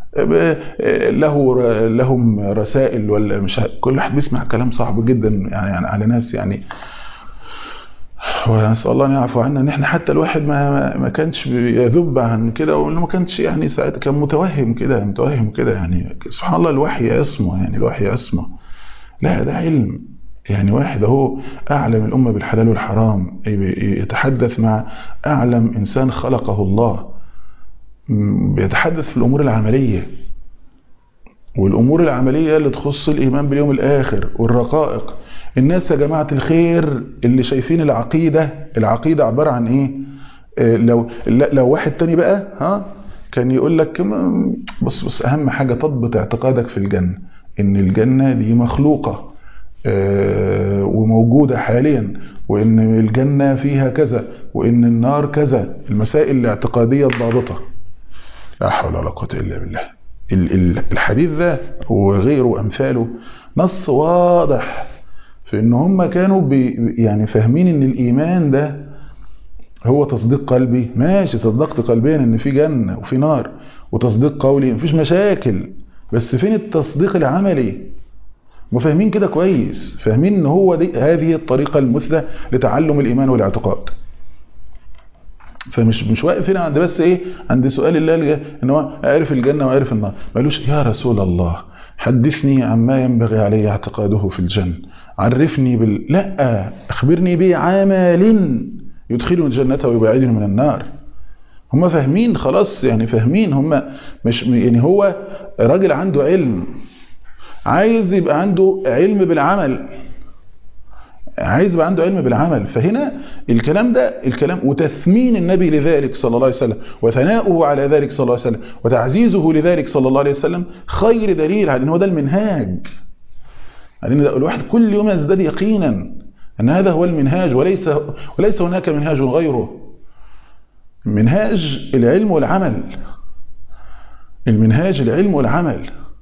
S2: له لهم رسائل ولا مش كل واحد بيسمع كلام صعب جدا يعني على ناس يعني ونسال الله ان يعفو عنا ان احنا حتى الواحد ما ما كانش يذب عن كده وانه ما كانش يعني ساعتها كان متوهم كده متوهم كده يعني سبحان الله الوحي يسمع يعني الوحي يسمع لا ده علم يعني واحد اهو اعلم الامه بالحلال والحرام يتحدث مع اعلم انسان خلقه الله بيتحدث في الأمور العملية والأمور العملية اللي تخص الإيمان باليوم الآخر والرقائق الناس يا جماعة الخير اللي شايفين العقيدة العقيدة عبارة عن إيه آه، لو لو واحد تاني بقى ها كان يقول لك م- بص بص أهم حاجة تضبط اعتقادك في الجنة إن الجنة دي مخلوقة آه، وموجودة حاليا وإن الجنة فيها كذا وإن النار كذا المسائل الاعتقادية الضابطة لا حول ولا قوة إلا بالله ال- ال- الحديث ده وغيره وأمثاله نص واضح في إن هم كانوا بي يعني فاهمين إن الإيمان ده هو تصديق قلبي ماشي صدقت قلبيا إن في جنة وفي نار وتصديق قولي مفيش مشاكل بس فين التصديق العملي وفاهمين كده كويس فاهمين ان هو دي هذه الطريقة المثلى لتعلم الإيمان والاعتقاد فمش مش واقف هنا عند بس ايه عند سؤال الله اللي ان هو عارف الجنة وعارف النار ما قالوش يا رسول الله حدثني عما ينبغي علي اعتقاده في الجنة عرفني بال لا اخبرني بعمل يدخلني الجنة ويبعدني من النار هم فاهمين خلاص يعني فاهمين هم مش يعني هو راجل عنده علم عايز يبقى عنده علم بالعمل عايز يبقى عنده علم بالعمل فهنا الكلام ده الكلام وتثمين النبي لذلك صلى الله عليه وسلم وثناؤه على ذلك صلى الله عليه وسلم وتعزيزه لذلك صلى الله عليه وسلم خير دليل على ان هو ده المنهاج على ان ده الواحد كل يوم يزداد يقينا ان هذا هو المنهاج وليس وليس هناك منهاج غيره منهاج العلم والعمل المنهاج العلم والعمل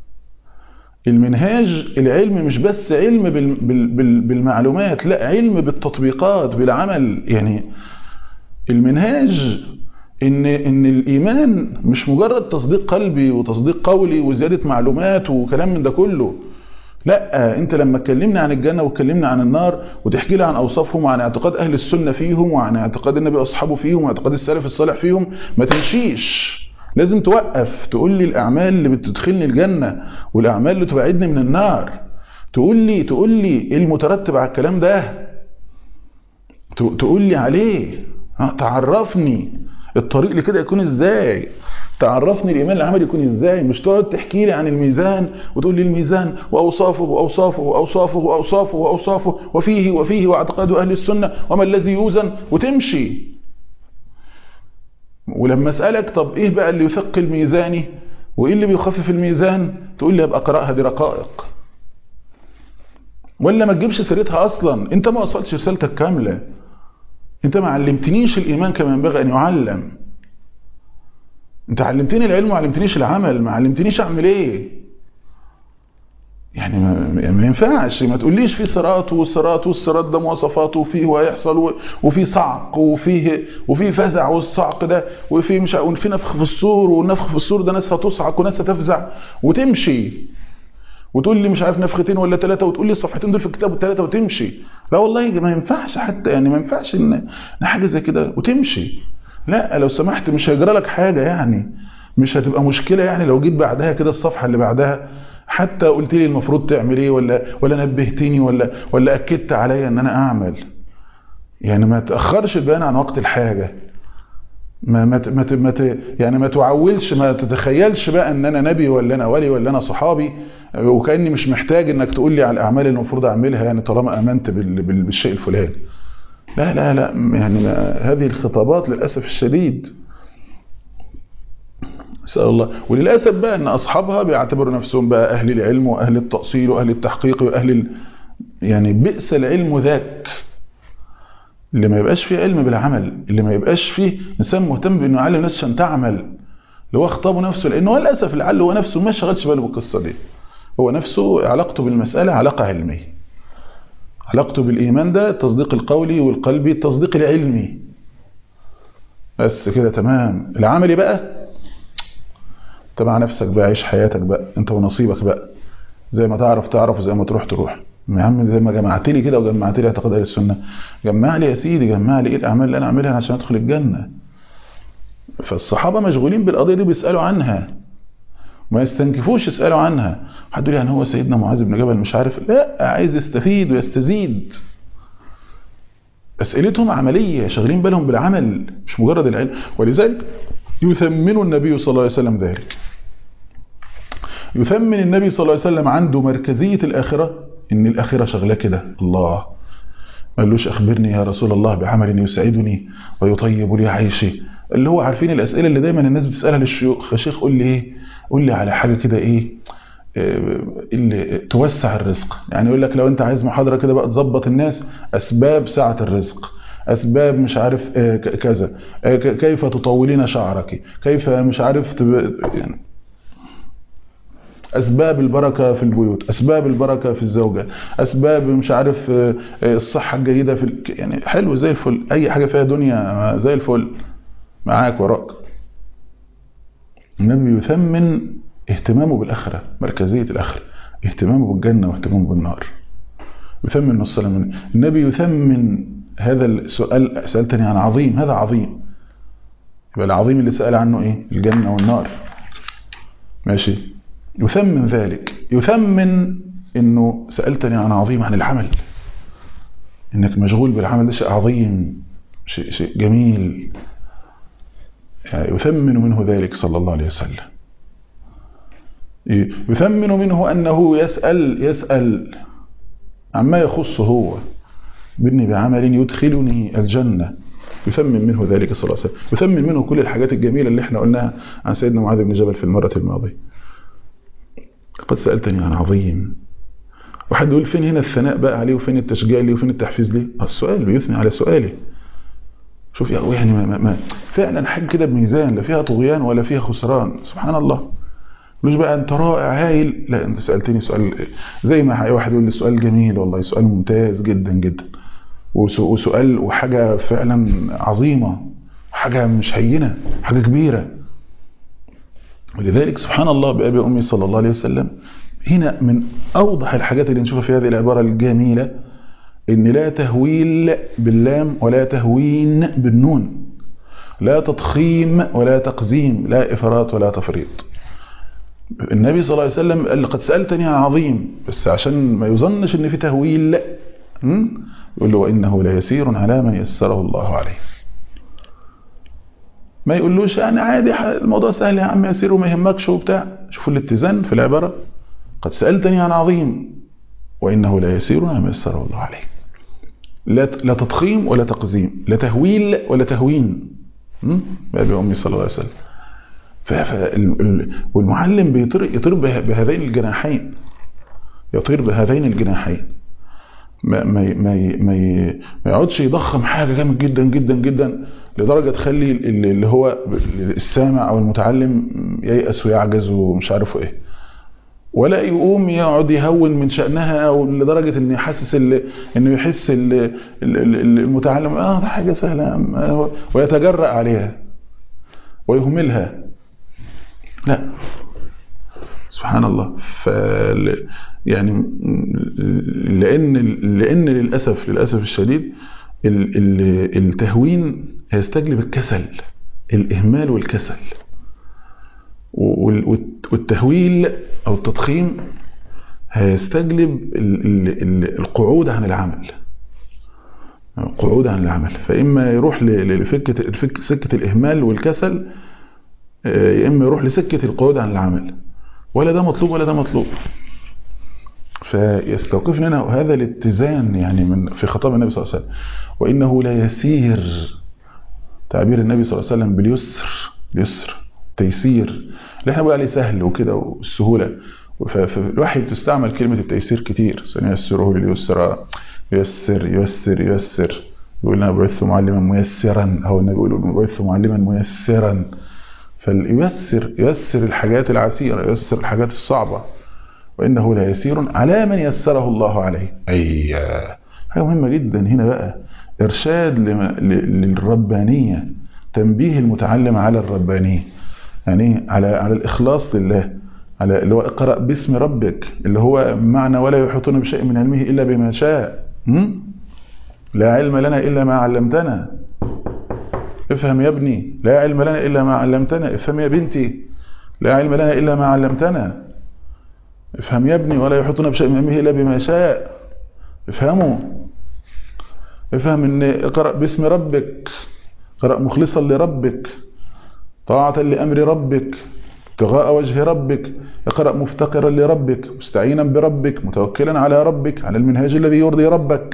S2: المنهاج العلم مش بس علم بال بال بالمعلومات لا علم بالتطبيقات بالعمل يعني المنهاج ان ان الايمان مش مجرد تصديق قلبي وتصديق قولي وزياده معلومات وكلام من ده كله لا انت لما اتكلمنا عن الجنه واتكلمنا عن النار وتحكي لي عن اوصافهم وعن اعتقاد اهل السنه فيهم وعن اعتقاد النبي واصحابه فيهم واعتقاد السلف الصالح فيهم ما تمشيش لازم توقف تقول لي الاعمال اللي بتدخلني الجنه والاعمال اللي تبعدني من النار تقول لي تقول لي ايه المترتب على الكلام ده تقول لي عليه تعرفني الطريق لكده يكون ازاي تعرفني الايمان العملي يكون ازاي مش تقعد تحكي لي عن الميزان وتقول لي الميزان واوصافه واوصافه واوصافه واوصافه واوصافه وفيه وفيه واعتقاد اهل السنه وما الذي يوزن وتمشي ولما اسالك طب ايه بقى اللي يثقل ميزاني وايه اللي بيخفف الميزان تقول لي ابقى اقراها دي رقائق ولا ما تجيبش سيرتها اصلا انت ما وصلتش رسالتك كامله انت ما علمتنيش الايمان كما ينبغي ان يعلم انت علمتني العلم وما علمتنيش العمل ما علمتنيش اعمل ايه يعني ما, ما ينفعش ما تقوليش في صراط والصراط والصراط ده مواصفاته وفيه وهيحصل وفي صعق وفيه وفي فزع والصعق ده وفي مش وفي نفخ في الصور والنفخ في الصور ده ناس هتصعق وناس هتفزع وتمشي وتقول لي مش عارف نفختين ولا ثلاثه وتقول لي الصفحتين دول في الكتاب والثلاثه وتمشي لا والله ما ينفعش حتى يعني ما ينفعش ان حاجه زي كده وتمشي لا لو سمحت مش هيجرى لك حاجه يعني مش هتبقى مشكله يعني لو جيت بعدها كده الصفحه اللي بعدها حتى قلت لي المفروض تعمل ايه ولا ولا نبهتني ولا ولا اكدت عليا ان انا اعمل يعني ما تاخرش البيان عن وقت الحاجه ما ما ما, ما يعني ما تعولش ما تتخيلش بقى ان انا نبي ولا انا ولي ولا انا صحابي وكاني مش محتاج انك تقول لي على الاعمال اللي المفروض اعملها يعني طالما امنت بالشيء الفلاني لا لا لا يعني هذه الخطابات للاسف الشديد نسأل الله وللأسف بقى أن أصحابها بيعتبروا نفسهم بقى أهل العلم وأهل التأصيل وأهل التحقيق وأهل ال... يعني بئس العلم ذاك اللي ما يبقاش فيه علم بالعمل اللي ما يبقاش فيه إنسان مهتم بأنه يعلم الناس عشان تعمل اللي هو خطابه نفسه لأنه للأسف لعله هو نفسه ما شغلش باله بالقصة دي هو نفسه علاقته بالمسألة علاقة علمية علاقته بالإيمان ده التصديق القولي والقلبي التصديق العلمي بس كده تمام العملي بقى انت مع نفسك بقى عيش حياتك بقى انت ونصيبك بقى زي ما تعرف تعرف وزي ما تروح تروح يا عم زي ما جمعت لي كده وجمعت لي اعتقاد اهل السنه جمع لي يا سيدي جمع لي ايه الاعمال اللي انا اعملها عشان ادخل الجنه فالصحابه مشغولين بالقضيه دي بيسالوا عنها ما يستنكفوش يسالوا عنها حد يقول يعني هو سيدنا معاذ بن جبل مش عارف لا عايز يستفيد ويستزيد اسئلتهم عمليه شاغلين بالهم بالعمل مش مجرد العلم ولذلك يثمن النبي صلى الله عليه وسلم ذلك يثمن النبي صلى الله عليه وسلم عنده مركزية الآخرة إن الآخرة شغلة كده الله ما قالوش أخبرني يا رسول الله بعمل يسعدني ويطيب لي عيشي اللي هو عارفين الأسئلة اللي دايما الناس بتسألها للشيوخ يا شيخ قول لي إيه قول لي على حاجة كده إيه اللي توسع الرزق يعني يقول لك لو انت عايز محاضرة كده بقى تظبط الناس أسباب سعة الرزق أسباب مش عارف كذا كيف تطولين شعرك كيف مش عارف تب... يعني أسباب البركة في البيوت أسباب البركة في الزوجة أسباب مش عارف الصحة الجيدة في ال... يعني حلو زي الفل أي حاجة فيها دنيا زي الفل معاك وراك النبي يثمن اهتمامه بالآخرة مركزية الآخرة اهتمامه بالجنة واهتمامه بالنار يثمن نص من النبي يثمن هذا السؤال سألتني عن عظيم هذا عظيم يبقى العظيم اللي سأل عنه ايه الجنة والنار ماشي يثمن ذلك يثمن انه سألتني عن عظيم عن العمل انك مشغول بالعمل ده شيء عظيم شيء, شيء جميل يعني يثمن منه ذلك صلى الله عليه وسلم يثمن منه أنه يسأل يسأل عما يخص هو بني بعمل يدخلني الجنة يثمن منه ذلك صلى الله عليه وسلم يثمن منه كل الحاجات الجميلة اللي احنا قلناها عن سيدنا معاذ بن جبل في المرة الماضية قد سألتني عن عظيم وحد يقول فين هنا الثناء بقى عليه وفين التشجيع ليه وفين التحفيز ليه السؤال بيثني على سؤاله شوف يعني ما ما فعلا حاجة كده بميزان لا فيها طغيان ولا فيها خسران سبحان الله مش بقى انت رائع هايل لا انت سألتني سؤال زي ما واحد يقول لي سؤال جميل والله سؤال ممتاز جدا جدا وسؤال وحاجة فعلا عظيمة حاجة مش هينة حاجة كبيرة ولذلك سبحان الله بأبي أمي صلى الله عليه وسلم هنا من أوضح الحاجات اللي نشوفها في هذه العبارة الجميلة إن لا تهويل باللام ولا تهوين بالنون لا تضخيم ولا تقزيم لا إفراط ولا تفريط النبي صلى الله عليه وسلم قال قد سألتني عن عظيم بس عشان ما يظنش ان في تهويل لا يقول له وإنه ليسير على من يسره الله عليه ما يقولوش يعني عادي الموضوع سهل يا عم يسير وما يهمكش وبتاع شوفوا الاتزان في العبارة قد سألتني عن عظيم وإنه ليسير على من يسره الله عليه لا لا تضخيم ولا تقزيم لا تهويل ولا تهوين بأبي أمي صلى الله عليه وسلم والمعلم بيطير يطير بهذين الجناحين يطير بهذين الجناحين ما ما ما ما يقعدش يضخم حاجه جامد جدا جدا جدا لدرجه تخلي اللي هو السامع او المتعلم ييأس ويعجز ومش عارف ايه ولا يقوم يقعد يهون من شأنها او لدرجه ان يحسس انه يحس المتعلم اه ده حاجه سهله ويتجرأ عليها ويهملها لا سبحان الله ف يعني لان لان للاسف للاسف الشديد التهوين هيستجلب الكسل الاهمال والكسل والتهويل او التضخيم هيستجلب القعود عن العمل القعود عن العمل فاما يروح لفكه سكه الاهمال والكسل يا اما يروح لسكه القعود عن العمل ولا ده مطلوب ولا ده مطلوب فيستوقفنا هنا هذا الاتزان يعني من في خطاب النبي صلى الله عليه وسلم وانه لا يسير تعبير النبي صلى الله عليه وسلم باليسر اليسر تيسير اللي احنا بنقول عليه سهل وكده والسهوله ففي الوحي بتستعمل كلمه التيسير كتير سنيسره لليسرى يسر يسر يسر يقول انا بعث معلما ميسرا او النبي يقول بعث معلما ميسرا فليسر يسر الحاجات العسيره يسر الحاجات الصعبه وانه لا يسير على من يسره الله عليه اي حاجه مهمه جدا هنا بقى ارشاد للربانيه تنبيه المتعلم على الربانيه يعني على على الاخلاص لله على اللي هو اقرا باسم ربك اللي هو معنى ولا يحيطون بشيء من علمه الا بما شاء لا علم لنا الا ما علمتنا افهم يا ابني لا علم لنا الا ما علمتنا افهم يا بنتي لا علم لنا الا ما علمتنا افهم يا ابني ولا يحيطون بشيء من علمه الا بما شاء افهموا افهم ان اقرا باسم ربك اقرا مخلصا لربك طاعه لامر ربك ابتغاء وجه ربك اقرأ مفتقرا لربك مستعينا بربك متوكلا على ربك على المنهاج الذي يرضي ربك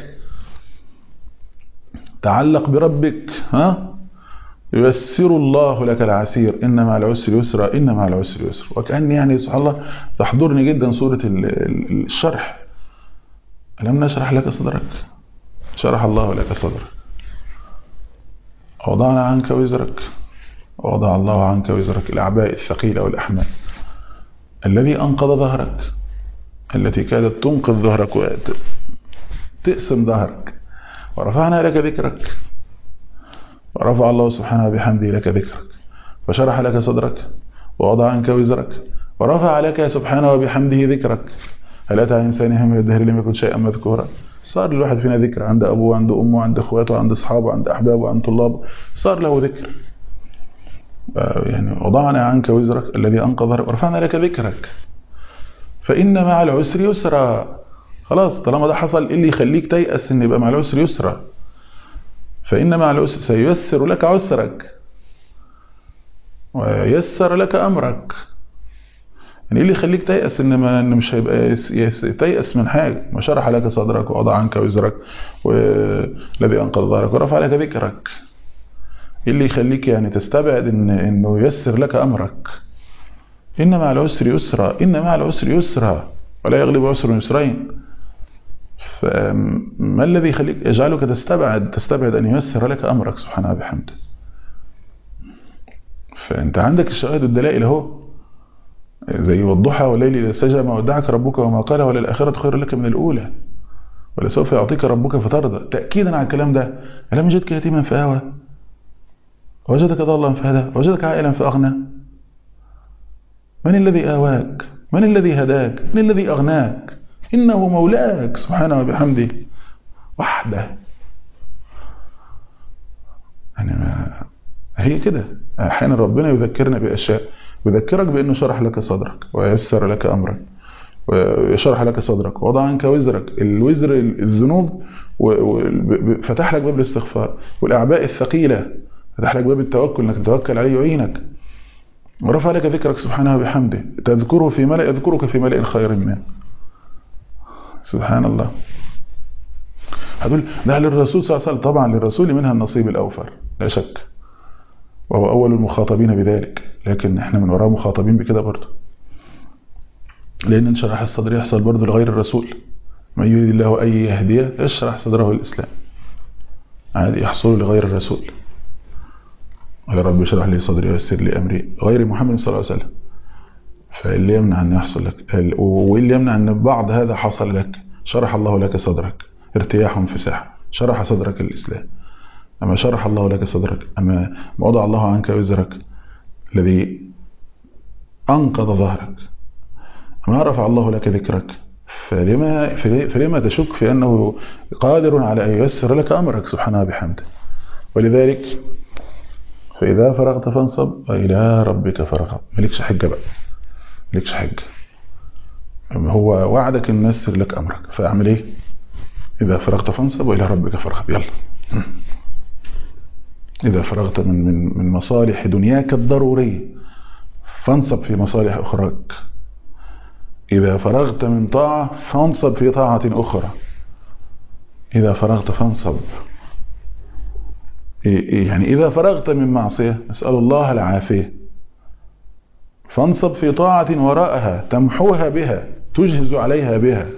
S2: تعلق بربك ها ييسر الله لك العسير إن مع العسر يسرا إن مع العسر يسر وكأن يعني سبحان الله تحضرني جدا سورة الشرح ألم نشرح لك صدرك شرح الله لك صدرك وضعنا عنك وزرك ووضع الله عنك وزرك الأعباء الثقيلة والأحمال الذي أنقذ ظهرك التي كادت تنقذ ظهرك وتقسم ظهرك ورفعنا لك ذكرك ورفع الله سبحانه بحمده لك ذكرك وشرح لك صدرك ووضع عنك وزرك ورفع لك سبحانه وبحمده ذكرك هل أتى إنسان من الدهر لم يكن شيئا مذكورا صار الواحد فينا ذكر عند أبوه عند أمه عند أخواته عند أصحابه عند أحبابه عند طلابه صار له ذكر يعني وضعنا عنك وزرك الذي أنقذ ورفعنا لك ذكرك فإن مع العسر يسرا خلاص طالما ده حصل إيه اللي يخليك تيأس إن يبقى مع العسر يسرا فإن مع العسر سييسر لك عسرك ويسر لك أمرك يعني ايه اللي يخليك تيأس ان ما ان مش هيبقى تيأس من حاجه ما شرح لك صدرك ووضع عنك وزرك والذي انقذ ظهرك ورفع لك ذكرك ايه اللي يخليك يعني تستبعد ان انه ييسر لك امرك ان مع العسر يسرا ان مع العسر يسرا ولا يغلب عسر يسرين فما الذي يخليك يجعلك تستبعد تستبعد ان ييسر لك امرك سبحانه وبحمده فانت عندك الشواهد والدلائل اهو زي والضحى والليل إذا سجى ما ودعك ربك وما قال وللآخرة خير لك من الأولى ولسوف يعطيك ربك فترضى تأكيدا على الكلام ده ألم يجدك يتيما فآوى وجدك ضالا فهدى وجدك عائلا فأغنى من الذي آواك من الذي هداك من الذي أغناك إنه مولاك سبحانه وبحمده وحده يعني ما هي كده أحيانا ربنا يذكرنا بأشياء يذكرك بأنه شرح لك صدرك ويسر لك أمرك ويشرح لك صدرك ووضع عنك وزرك الوزر الذنوب فتح لك باب الاستغفار والأعباء الثقيلة فتح لك باب التوكل انك تتوكل عليه يعينك ورفع لك ذكرك سبحانه وبحمده تذكره في ملأ يذكرك في ملأ خير منه سبحان الله هتقول ده للرسول صلى الله عليه وسلم طبعا للرسول منها النصيب الأوفر لا شك وهو أول المخاطبين بذلك لكن احنا من وراه مخاطبين بكده برضه لأن انشرح الصدر يحصل برضه لغير الرسول من يريد الله أن يهديه يشرح صدره الإسلام عادي يحصل لغير الرسول قال رب اشرح لي صدري ويسر لي أمري غير محمد صلى الله عليه وسلم فاللي يمنع أن يحصل لك واللي يمنع أن بعض هذا حصل لك شرح الله لك صدرك ارتياح انفساح شرح صدرك الإسلام أما شرح الله لك صدرك أما وضع الله عنك وزرك الذي أنقذ ظهرك ما رفع الله لك ذكرك فلما, فلما تشك في أنه قادر على أن ييسر لك أمرك سبحانه بحمده ولذلك فإذا فرغت فانصب وإلى ربك فرغب ملكش حجة بقى ملكش حجة هو وعدك أن ييسر لك أمرك فأعمل إيه إذا فرغت فانصب وإلى ربك فرغب يلا إذا فرغت من من من مصالح دنياك الضرورية فانصب في مصالح أخراك إذا فرغت من طاعة فانصب في طاعة أخرى إذا فرغت فانصب يعني إذا فرغت من معصية نسأل الله العافية فانصب في طاعة وراءها تمحوها بها تجهز عليها بها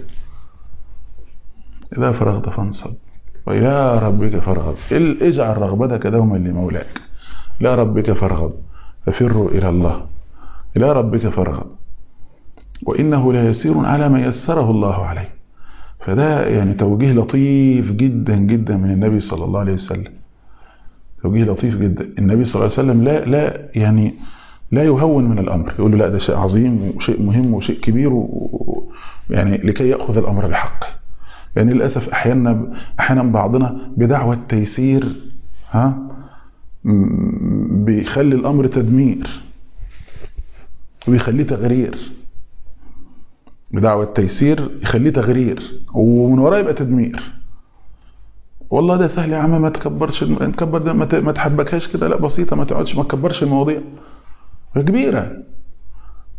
S2: إذا فرغت فانصب وإلى ربك فارغب اجعل رغبتك دوما لمولاك إلى ربك فارغب ففروا إلى الله إلى ربك فارغب وإنه ليسير على ما يسره الله عليه فده يعني توجيه لطيف جدا جدا من النبي صلى الله عليه وسلم توجيه لطيف جدا النبي صلى الله عليه وسلم لا لا يعني لا يهون من الأمر يقول له لا ده شيء عظيم وشيء مهم وشيء كبير و يعني لكي يأخذ الأمر بحقه يعني للأسف أحيانا أحيانا بعضنا بدعوى التيسير ها بيخلي الأمر تدمير ويخليه تغرير بدعوى التيسير يخليه تغرير ومن وراه يبقى تدمير والله ده سهل يا عم ما تكبرش تكبر ده ما تحبكهاش كده لا بسيطه ما تقعدش ما تكبرش المواضيع كبيره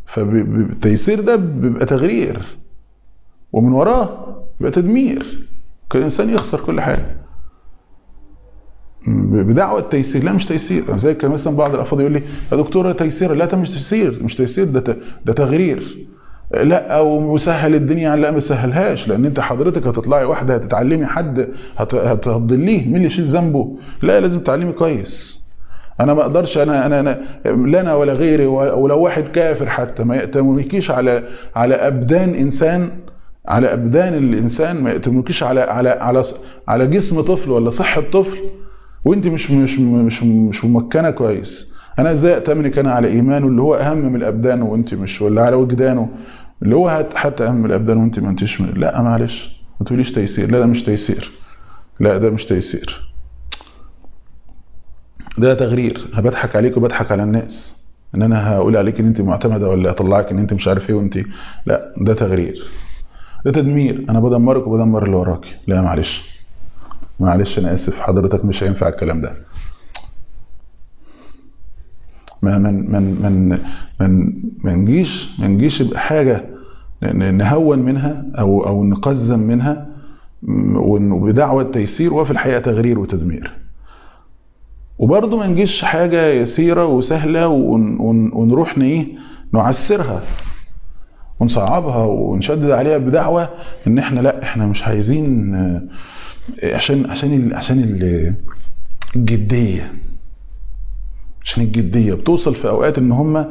S2: فالتيسير ده بيبقى تغرير ومن وراه بيبقى تدمير كان الانسان يخسر كل حاجه بدعوة تيسير لا مش تيسير زي كان مثلا بعض الافاضل يقول لي يا دكتور تيسير لا ده مش تيسير مش تيسير ده ده تغرير لا او مسهل الدنيا لا ما سهلهاش لان انت حضرتك هتطلعي واحده هتتعلمي حد هتضليه مين اللي يشيل ذنبه لا لازم تعلمي كويس انا ما اقدرش انا انا, أنا لا انا ولا غيري ولو واحد كافر حتى ما يأتمنكيش على على ابدان انسان على ابدان الانسان ما يأتمنكيش على على على على جسم طفل ولا صحه طفل وانت مش مش مش مش ممكنه كويس انا ازاي اتمنك انا على ايمانه اللي هو اهم من الابدان وانت مش ولا على وجدانه اللي هو حتى اهم من الابدان وانت ما انتش لا معلش ما تقوليش تيسير لا ده مش تيسير لا ده مش تيسير ده تغرير انا بضحك عليك وبضحك على الناس ان انا هقول عليك ان انت معتمده ولا اطلعك ان انت مش عارف ايه وانت لا ده تغرير ده تدمير انا بدمرك وبدمر اللي وراك لا معلش معلش انا اسف حضرتك مش هينفع الكلام ده ما من من من من ما نجيش ما نجيش بحاجه نهون منها او او نقزم منها وبدعوه تيسير وفي الحقيقه تغرير وتدمير وبرضه ما نجيش حاجه يسيره وسهله ونروح ايه نعسرها ونصعبها ونشدد عليها بدعوه ان احنا لا احنا مش عايزين عشان عشان عشان الجديه عشان الجديه بتوصل في اوقات ان هم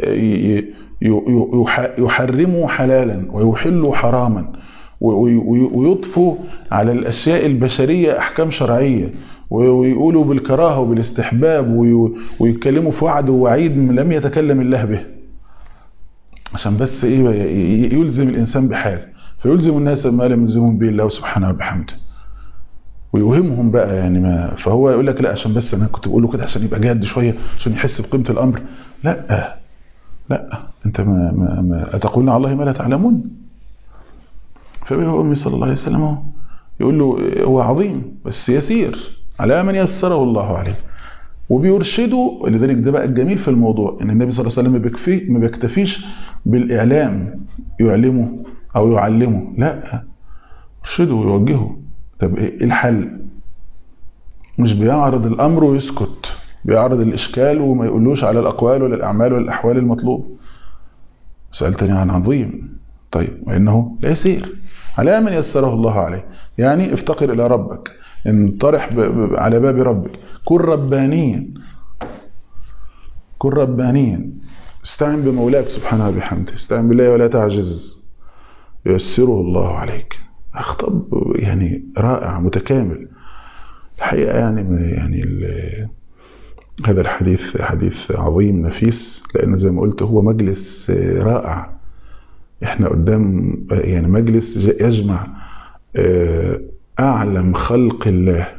S2: يحرموا حلالا ويحلوا حراما ويضفوا على الاشياء البشريه احكام شرعيه ويقولوا بالكراهه وبالاستحباب ويتكلموا في وعد ووعيد لم يتكلم الله به عشان بس ايه يلزم الانسان بحاجه فيلزم الناس ما لم يلزمهم به الله سبحانه وبحمده ويوهمهم بقى يعني ما فهو يقول لك لا عشان بس انا كنت بقول له كده عشان يبقى جاد شويه عشان يحس بقيمه الامر لا لا انت ما ما, ما اتقولون على الله ما لا تعلمون فبيقول امي صلى الله عليه وسلم يقول له هو عظيم بس يسير على من يسره الله عليه وبيرشده ولذلك ده بقى الجميل في الموضوع ان النبي صلى الله عليه وسلم بيكفي ما بيكتفيش بالاعلام يعلمه او يعلمه لا يرشده ويوجهه طب ايه الحل مش بيعرض الامر ويسكت بيعرض الاشكال وما يقولوش على الاقوال ولا الاعمال ولا الاحوال المطلوب سالتني عن عظيم طيب وانه لا يسير على من يسره الله عليه يعني افتقر الى ربك انطرح على باب ربك كن ربانيا كن ربانيا استعن بمولاك سبحانه وبحمده استعن بالله ولا تعجز ييسره الله عليك خطاب يعني رائع متكامل الحقيقه يعني يعني هذا الحديث حديث عظيم نفيس لان زي ما قلت هو مجلس رائع احنا قدام يعني مجلس يجمع اعلم خلق الله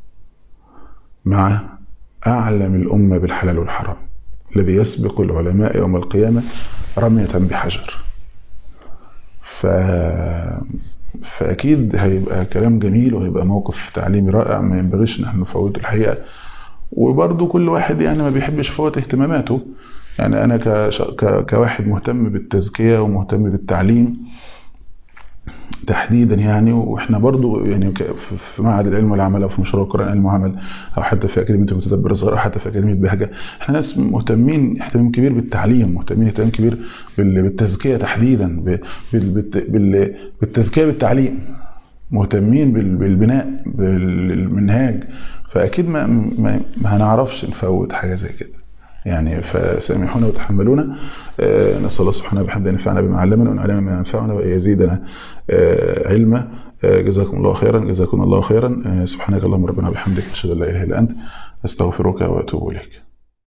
S2: مع اعلم الامه بالحلال والحرام الذي يسبق العلماء يوم القيامه رميه بحجر ف فاكيد هيبقى كلام جميل وهيبقى موقف تعليمي رائع ما ينبغيش ان احنا نفوته الحقيقه وبرضه كل واحد يعني ما بيحبش فوت اهتماماته يعني انا كواحد مهتم بالتزكيه ومهتم بالتعليم تحديدا يعني واحنا برضو يعني في معهد العلم والعمل او في مشروع القران العلم والعمل او حتى في اكاديميه المتدبر الصغير او حتى في اكاديميه بهجه احنا ناس مهتمين اهتمام كبير بالتعليم مهتمين اهتمام كبير بالتزكيه تحديدا بالتزكيه بالتعليم مهتمين بالبناء بالمنهاج فاكيد ما, ما, ما هنعرفش نفوت حاجه زي كده يعني فسامحونا وتحملونا آه نسال الله سبحانه وبحمده ان ينفعنا بما علمنا وان علمنا ما ينفعنا ويزيدنا آه علما آه جزاكم الله خيرا جزاكم الله خيرا سبحانك اللهم ربنا وبحمدك اشهد ان لا اله الا انت استغفرك واتوب اليك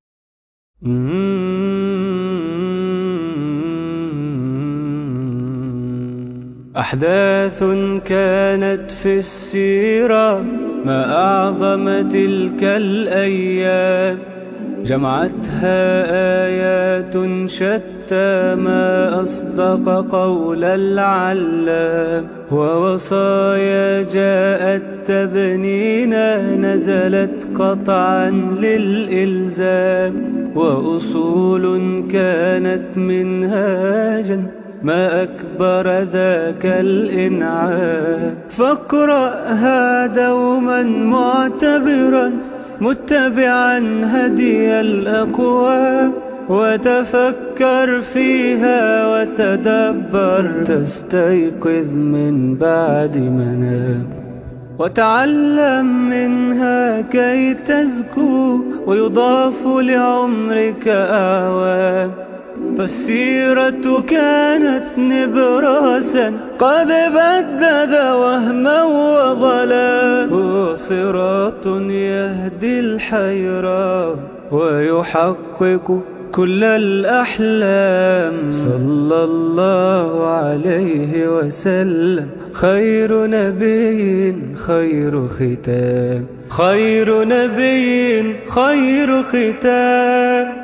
S1: أحداث كانت في السيرة ما أعظم تلك الأيام جمعتها آيات شتى ما أصدق قول العلام ووصايا جاءت تبنينا نزلت قطعا للإلزام وأصول كانت منهاجا ما أكبر ذاك الإنعام فاقرأها دوما معتبرا متبعا هدي الأقوام وتفكر فيها وتدبر تستيقظ من بعد منام وتعلم منها كي تزكو ويضاف لعمرك أعوام فالسيرة كانت نبراسا قد بدد وهما وظلا هو صراط يهدي الحيران ويحقق كل الأحلام صلى الله عليه وسلم خير نبي خير ختام خير نبي خير ختام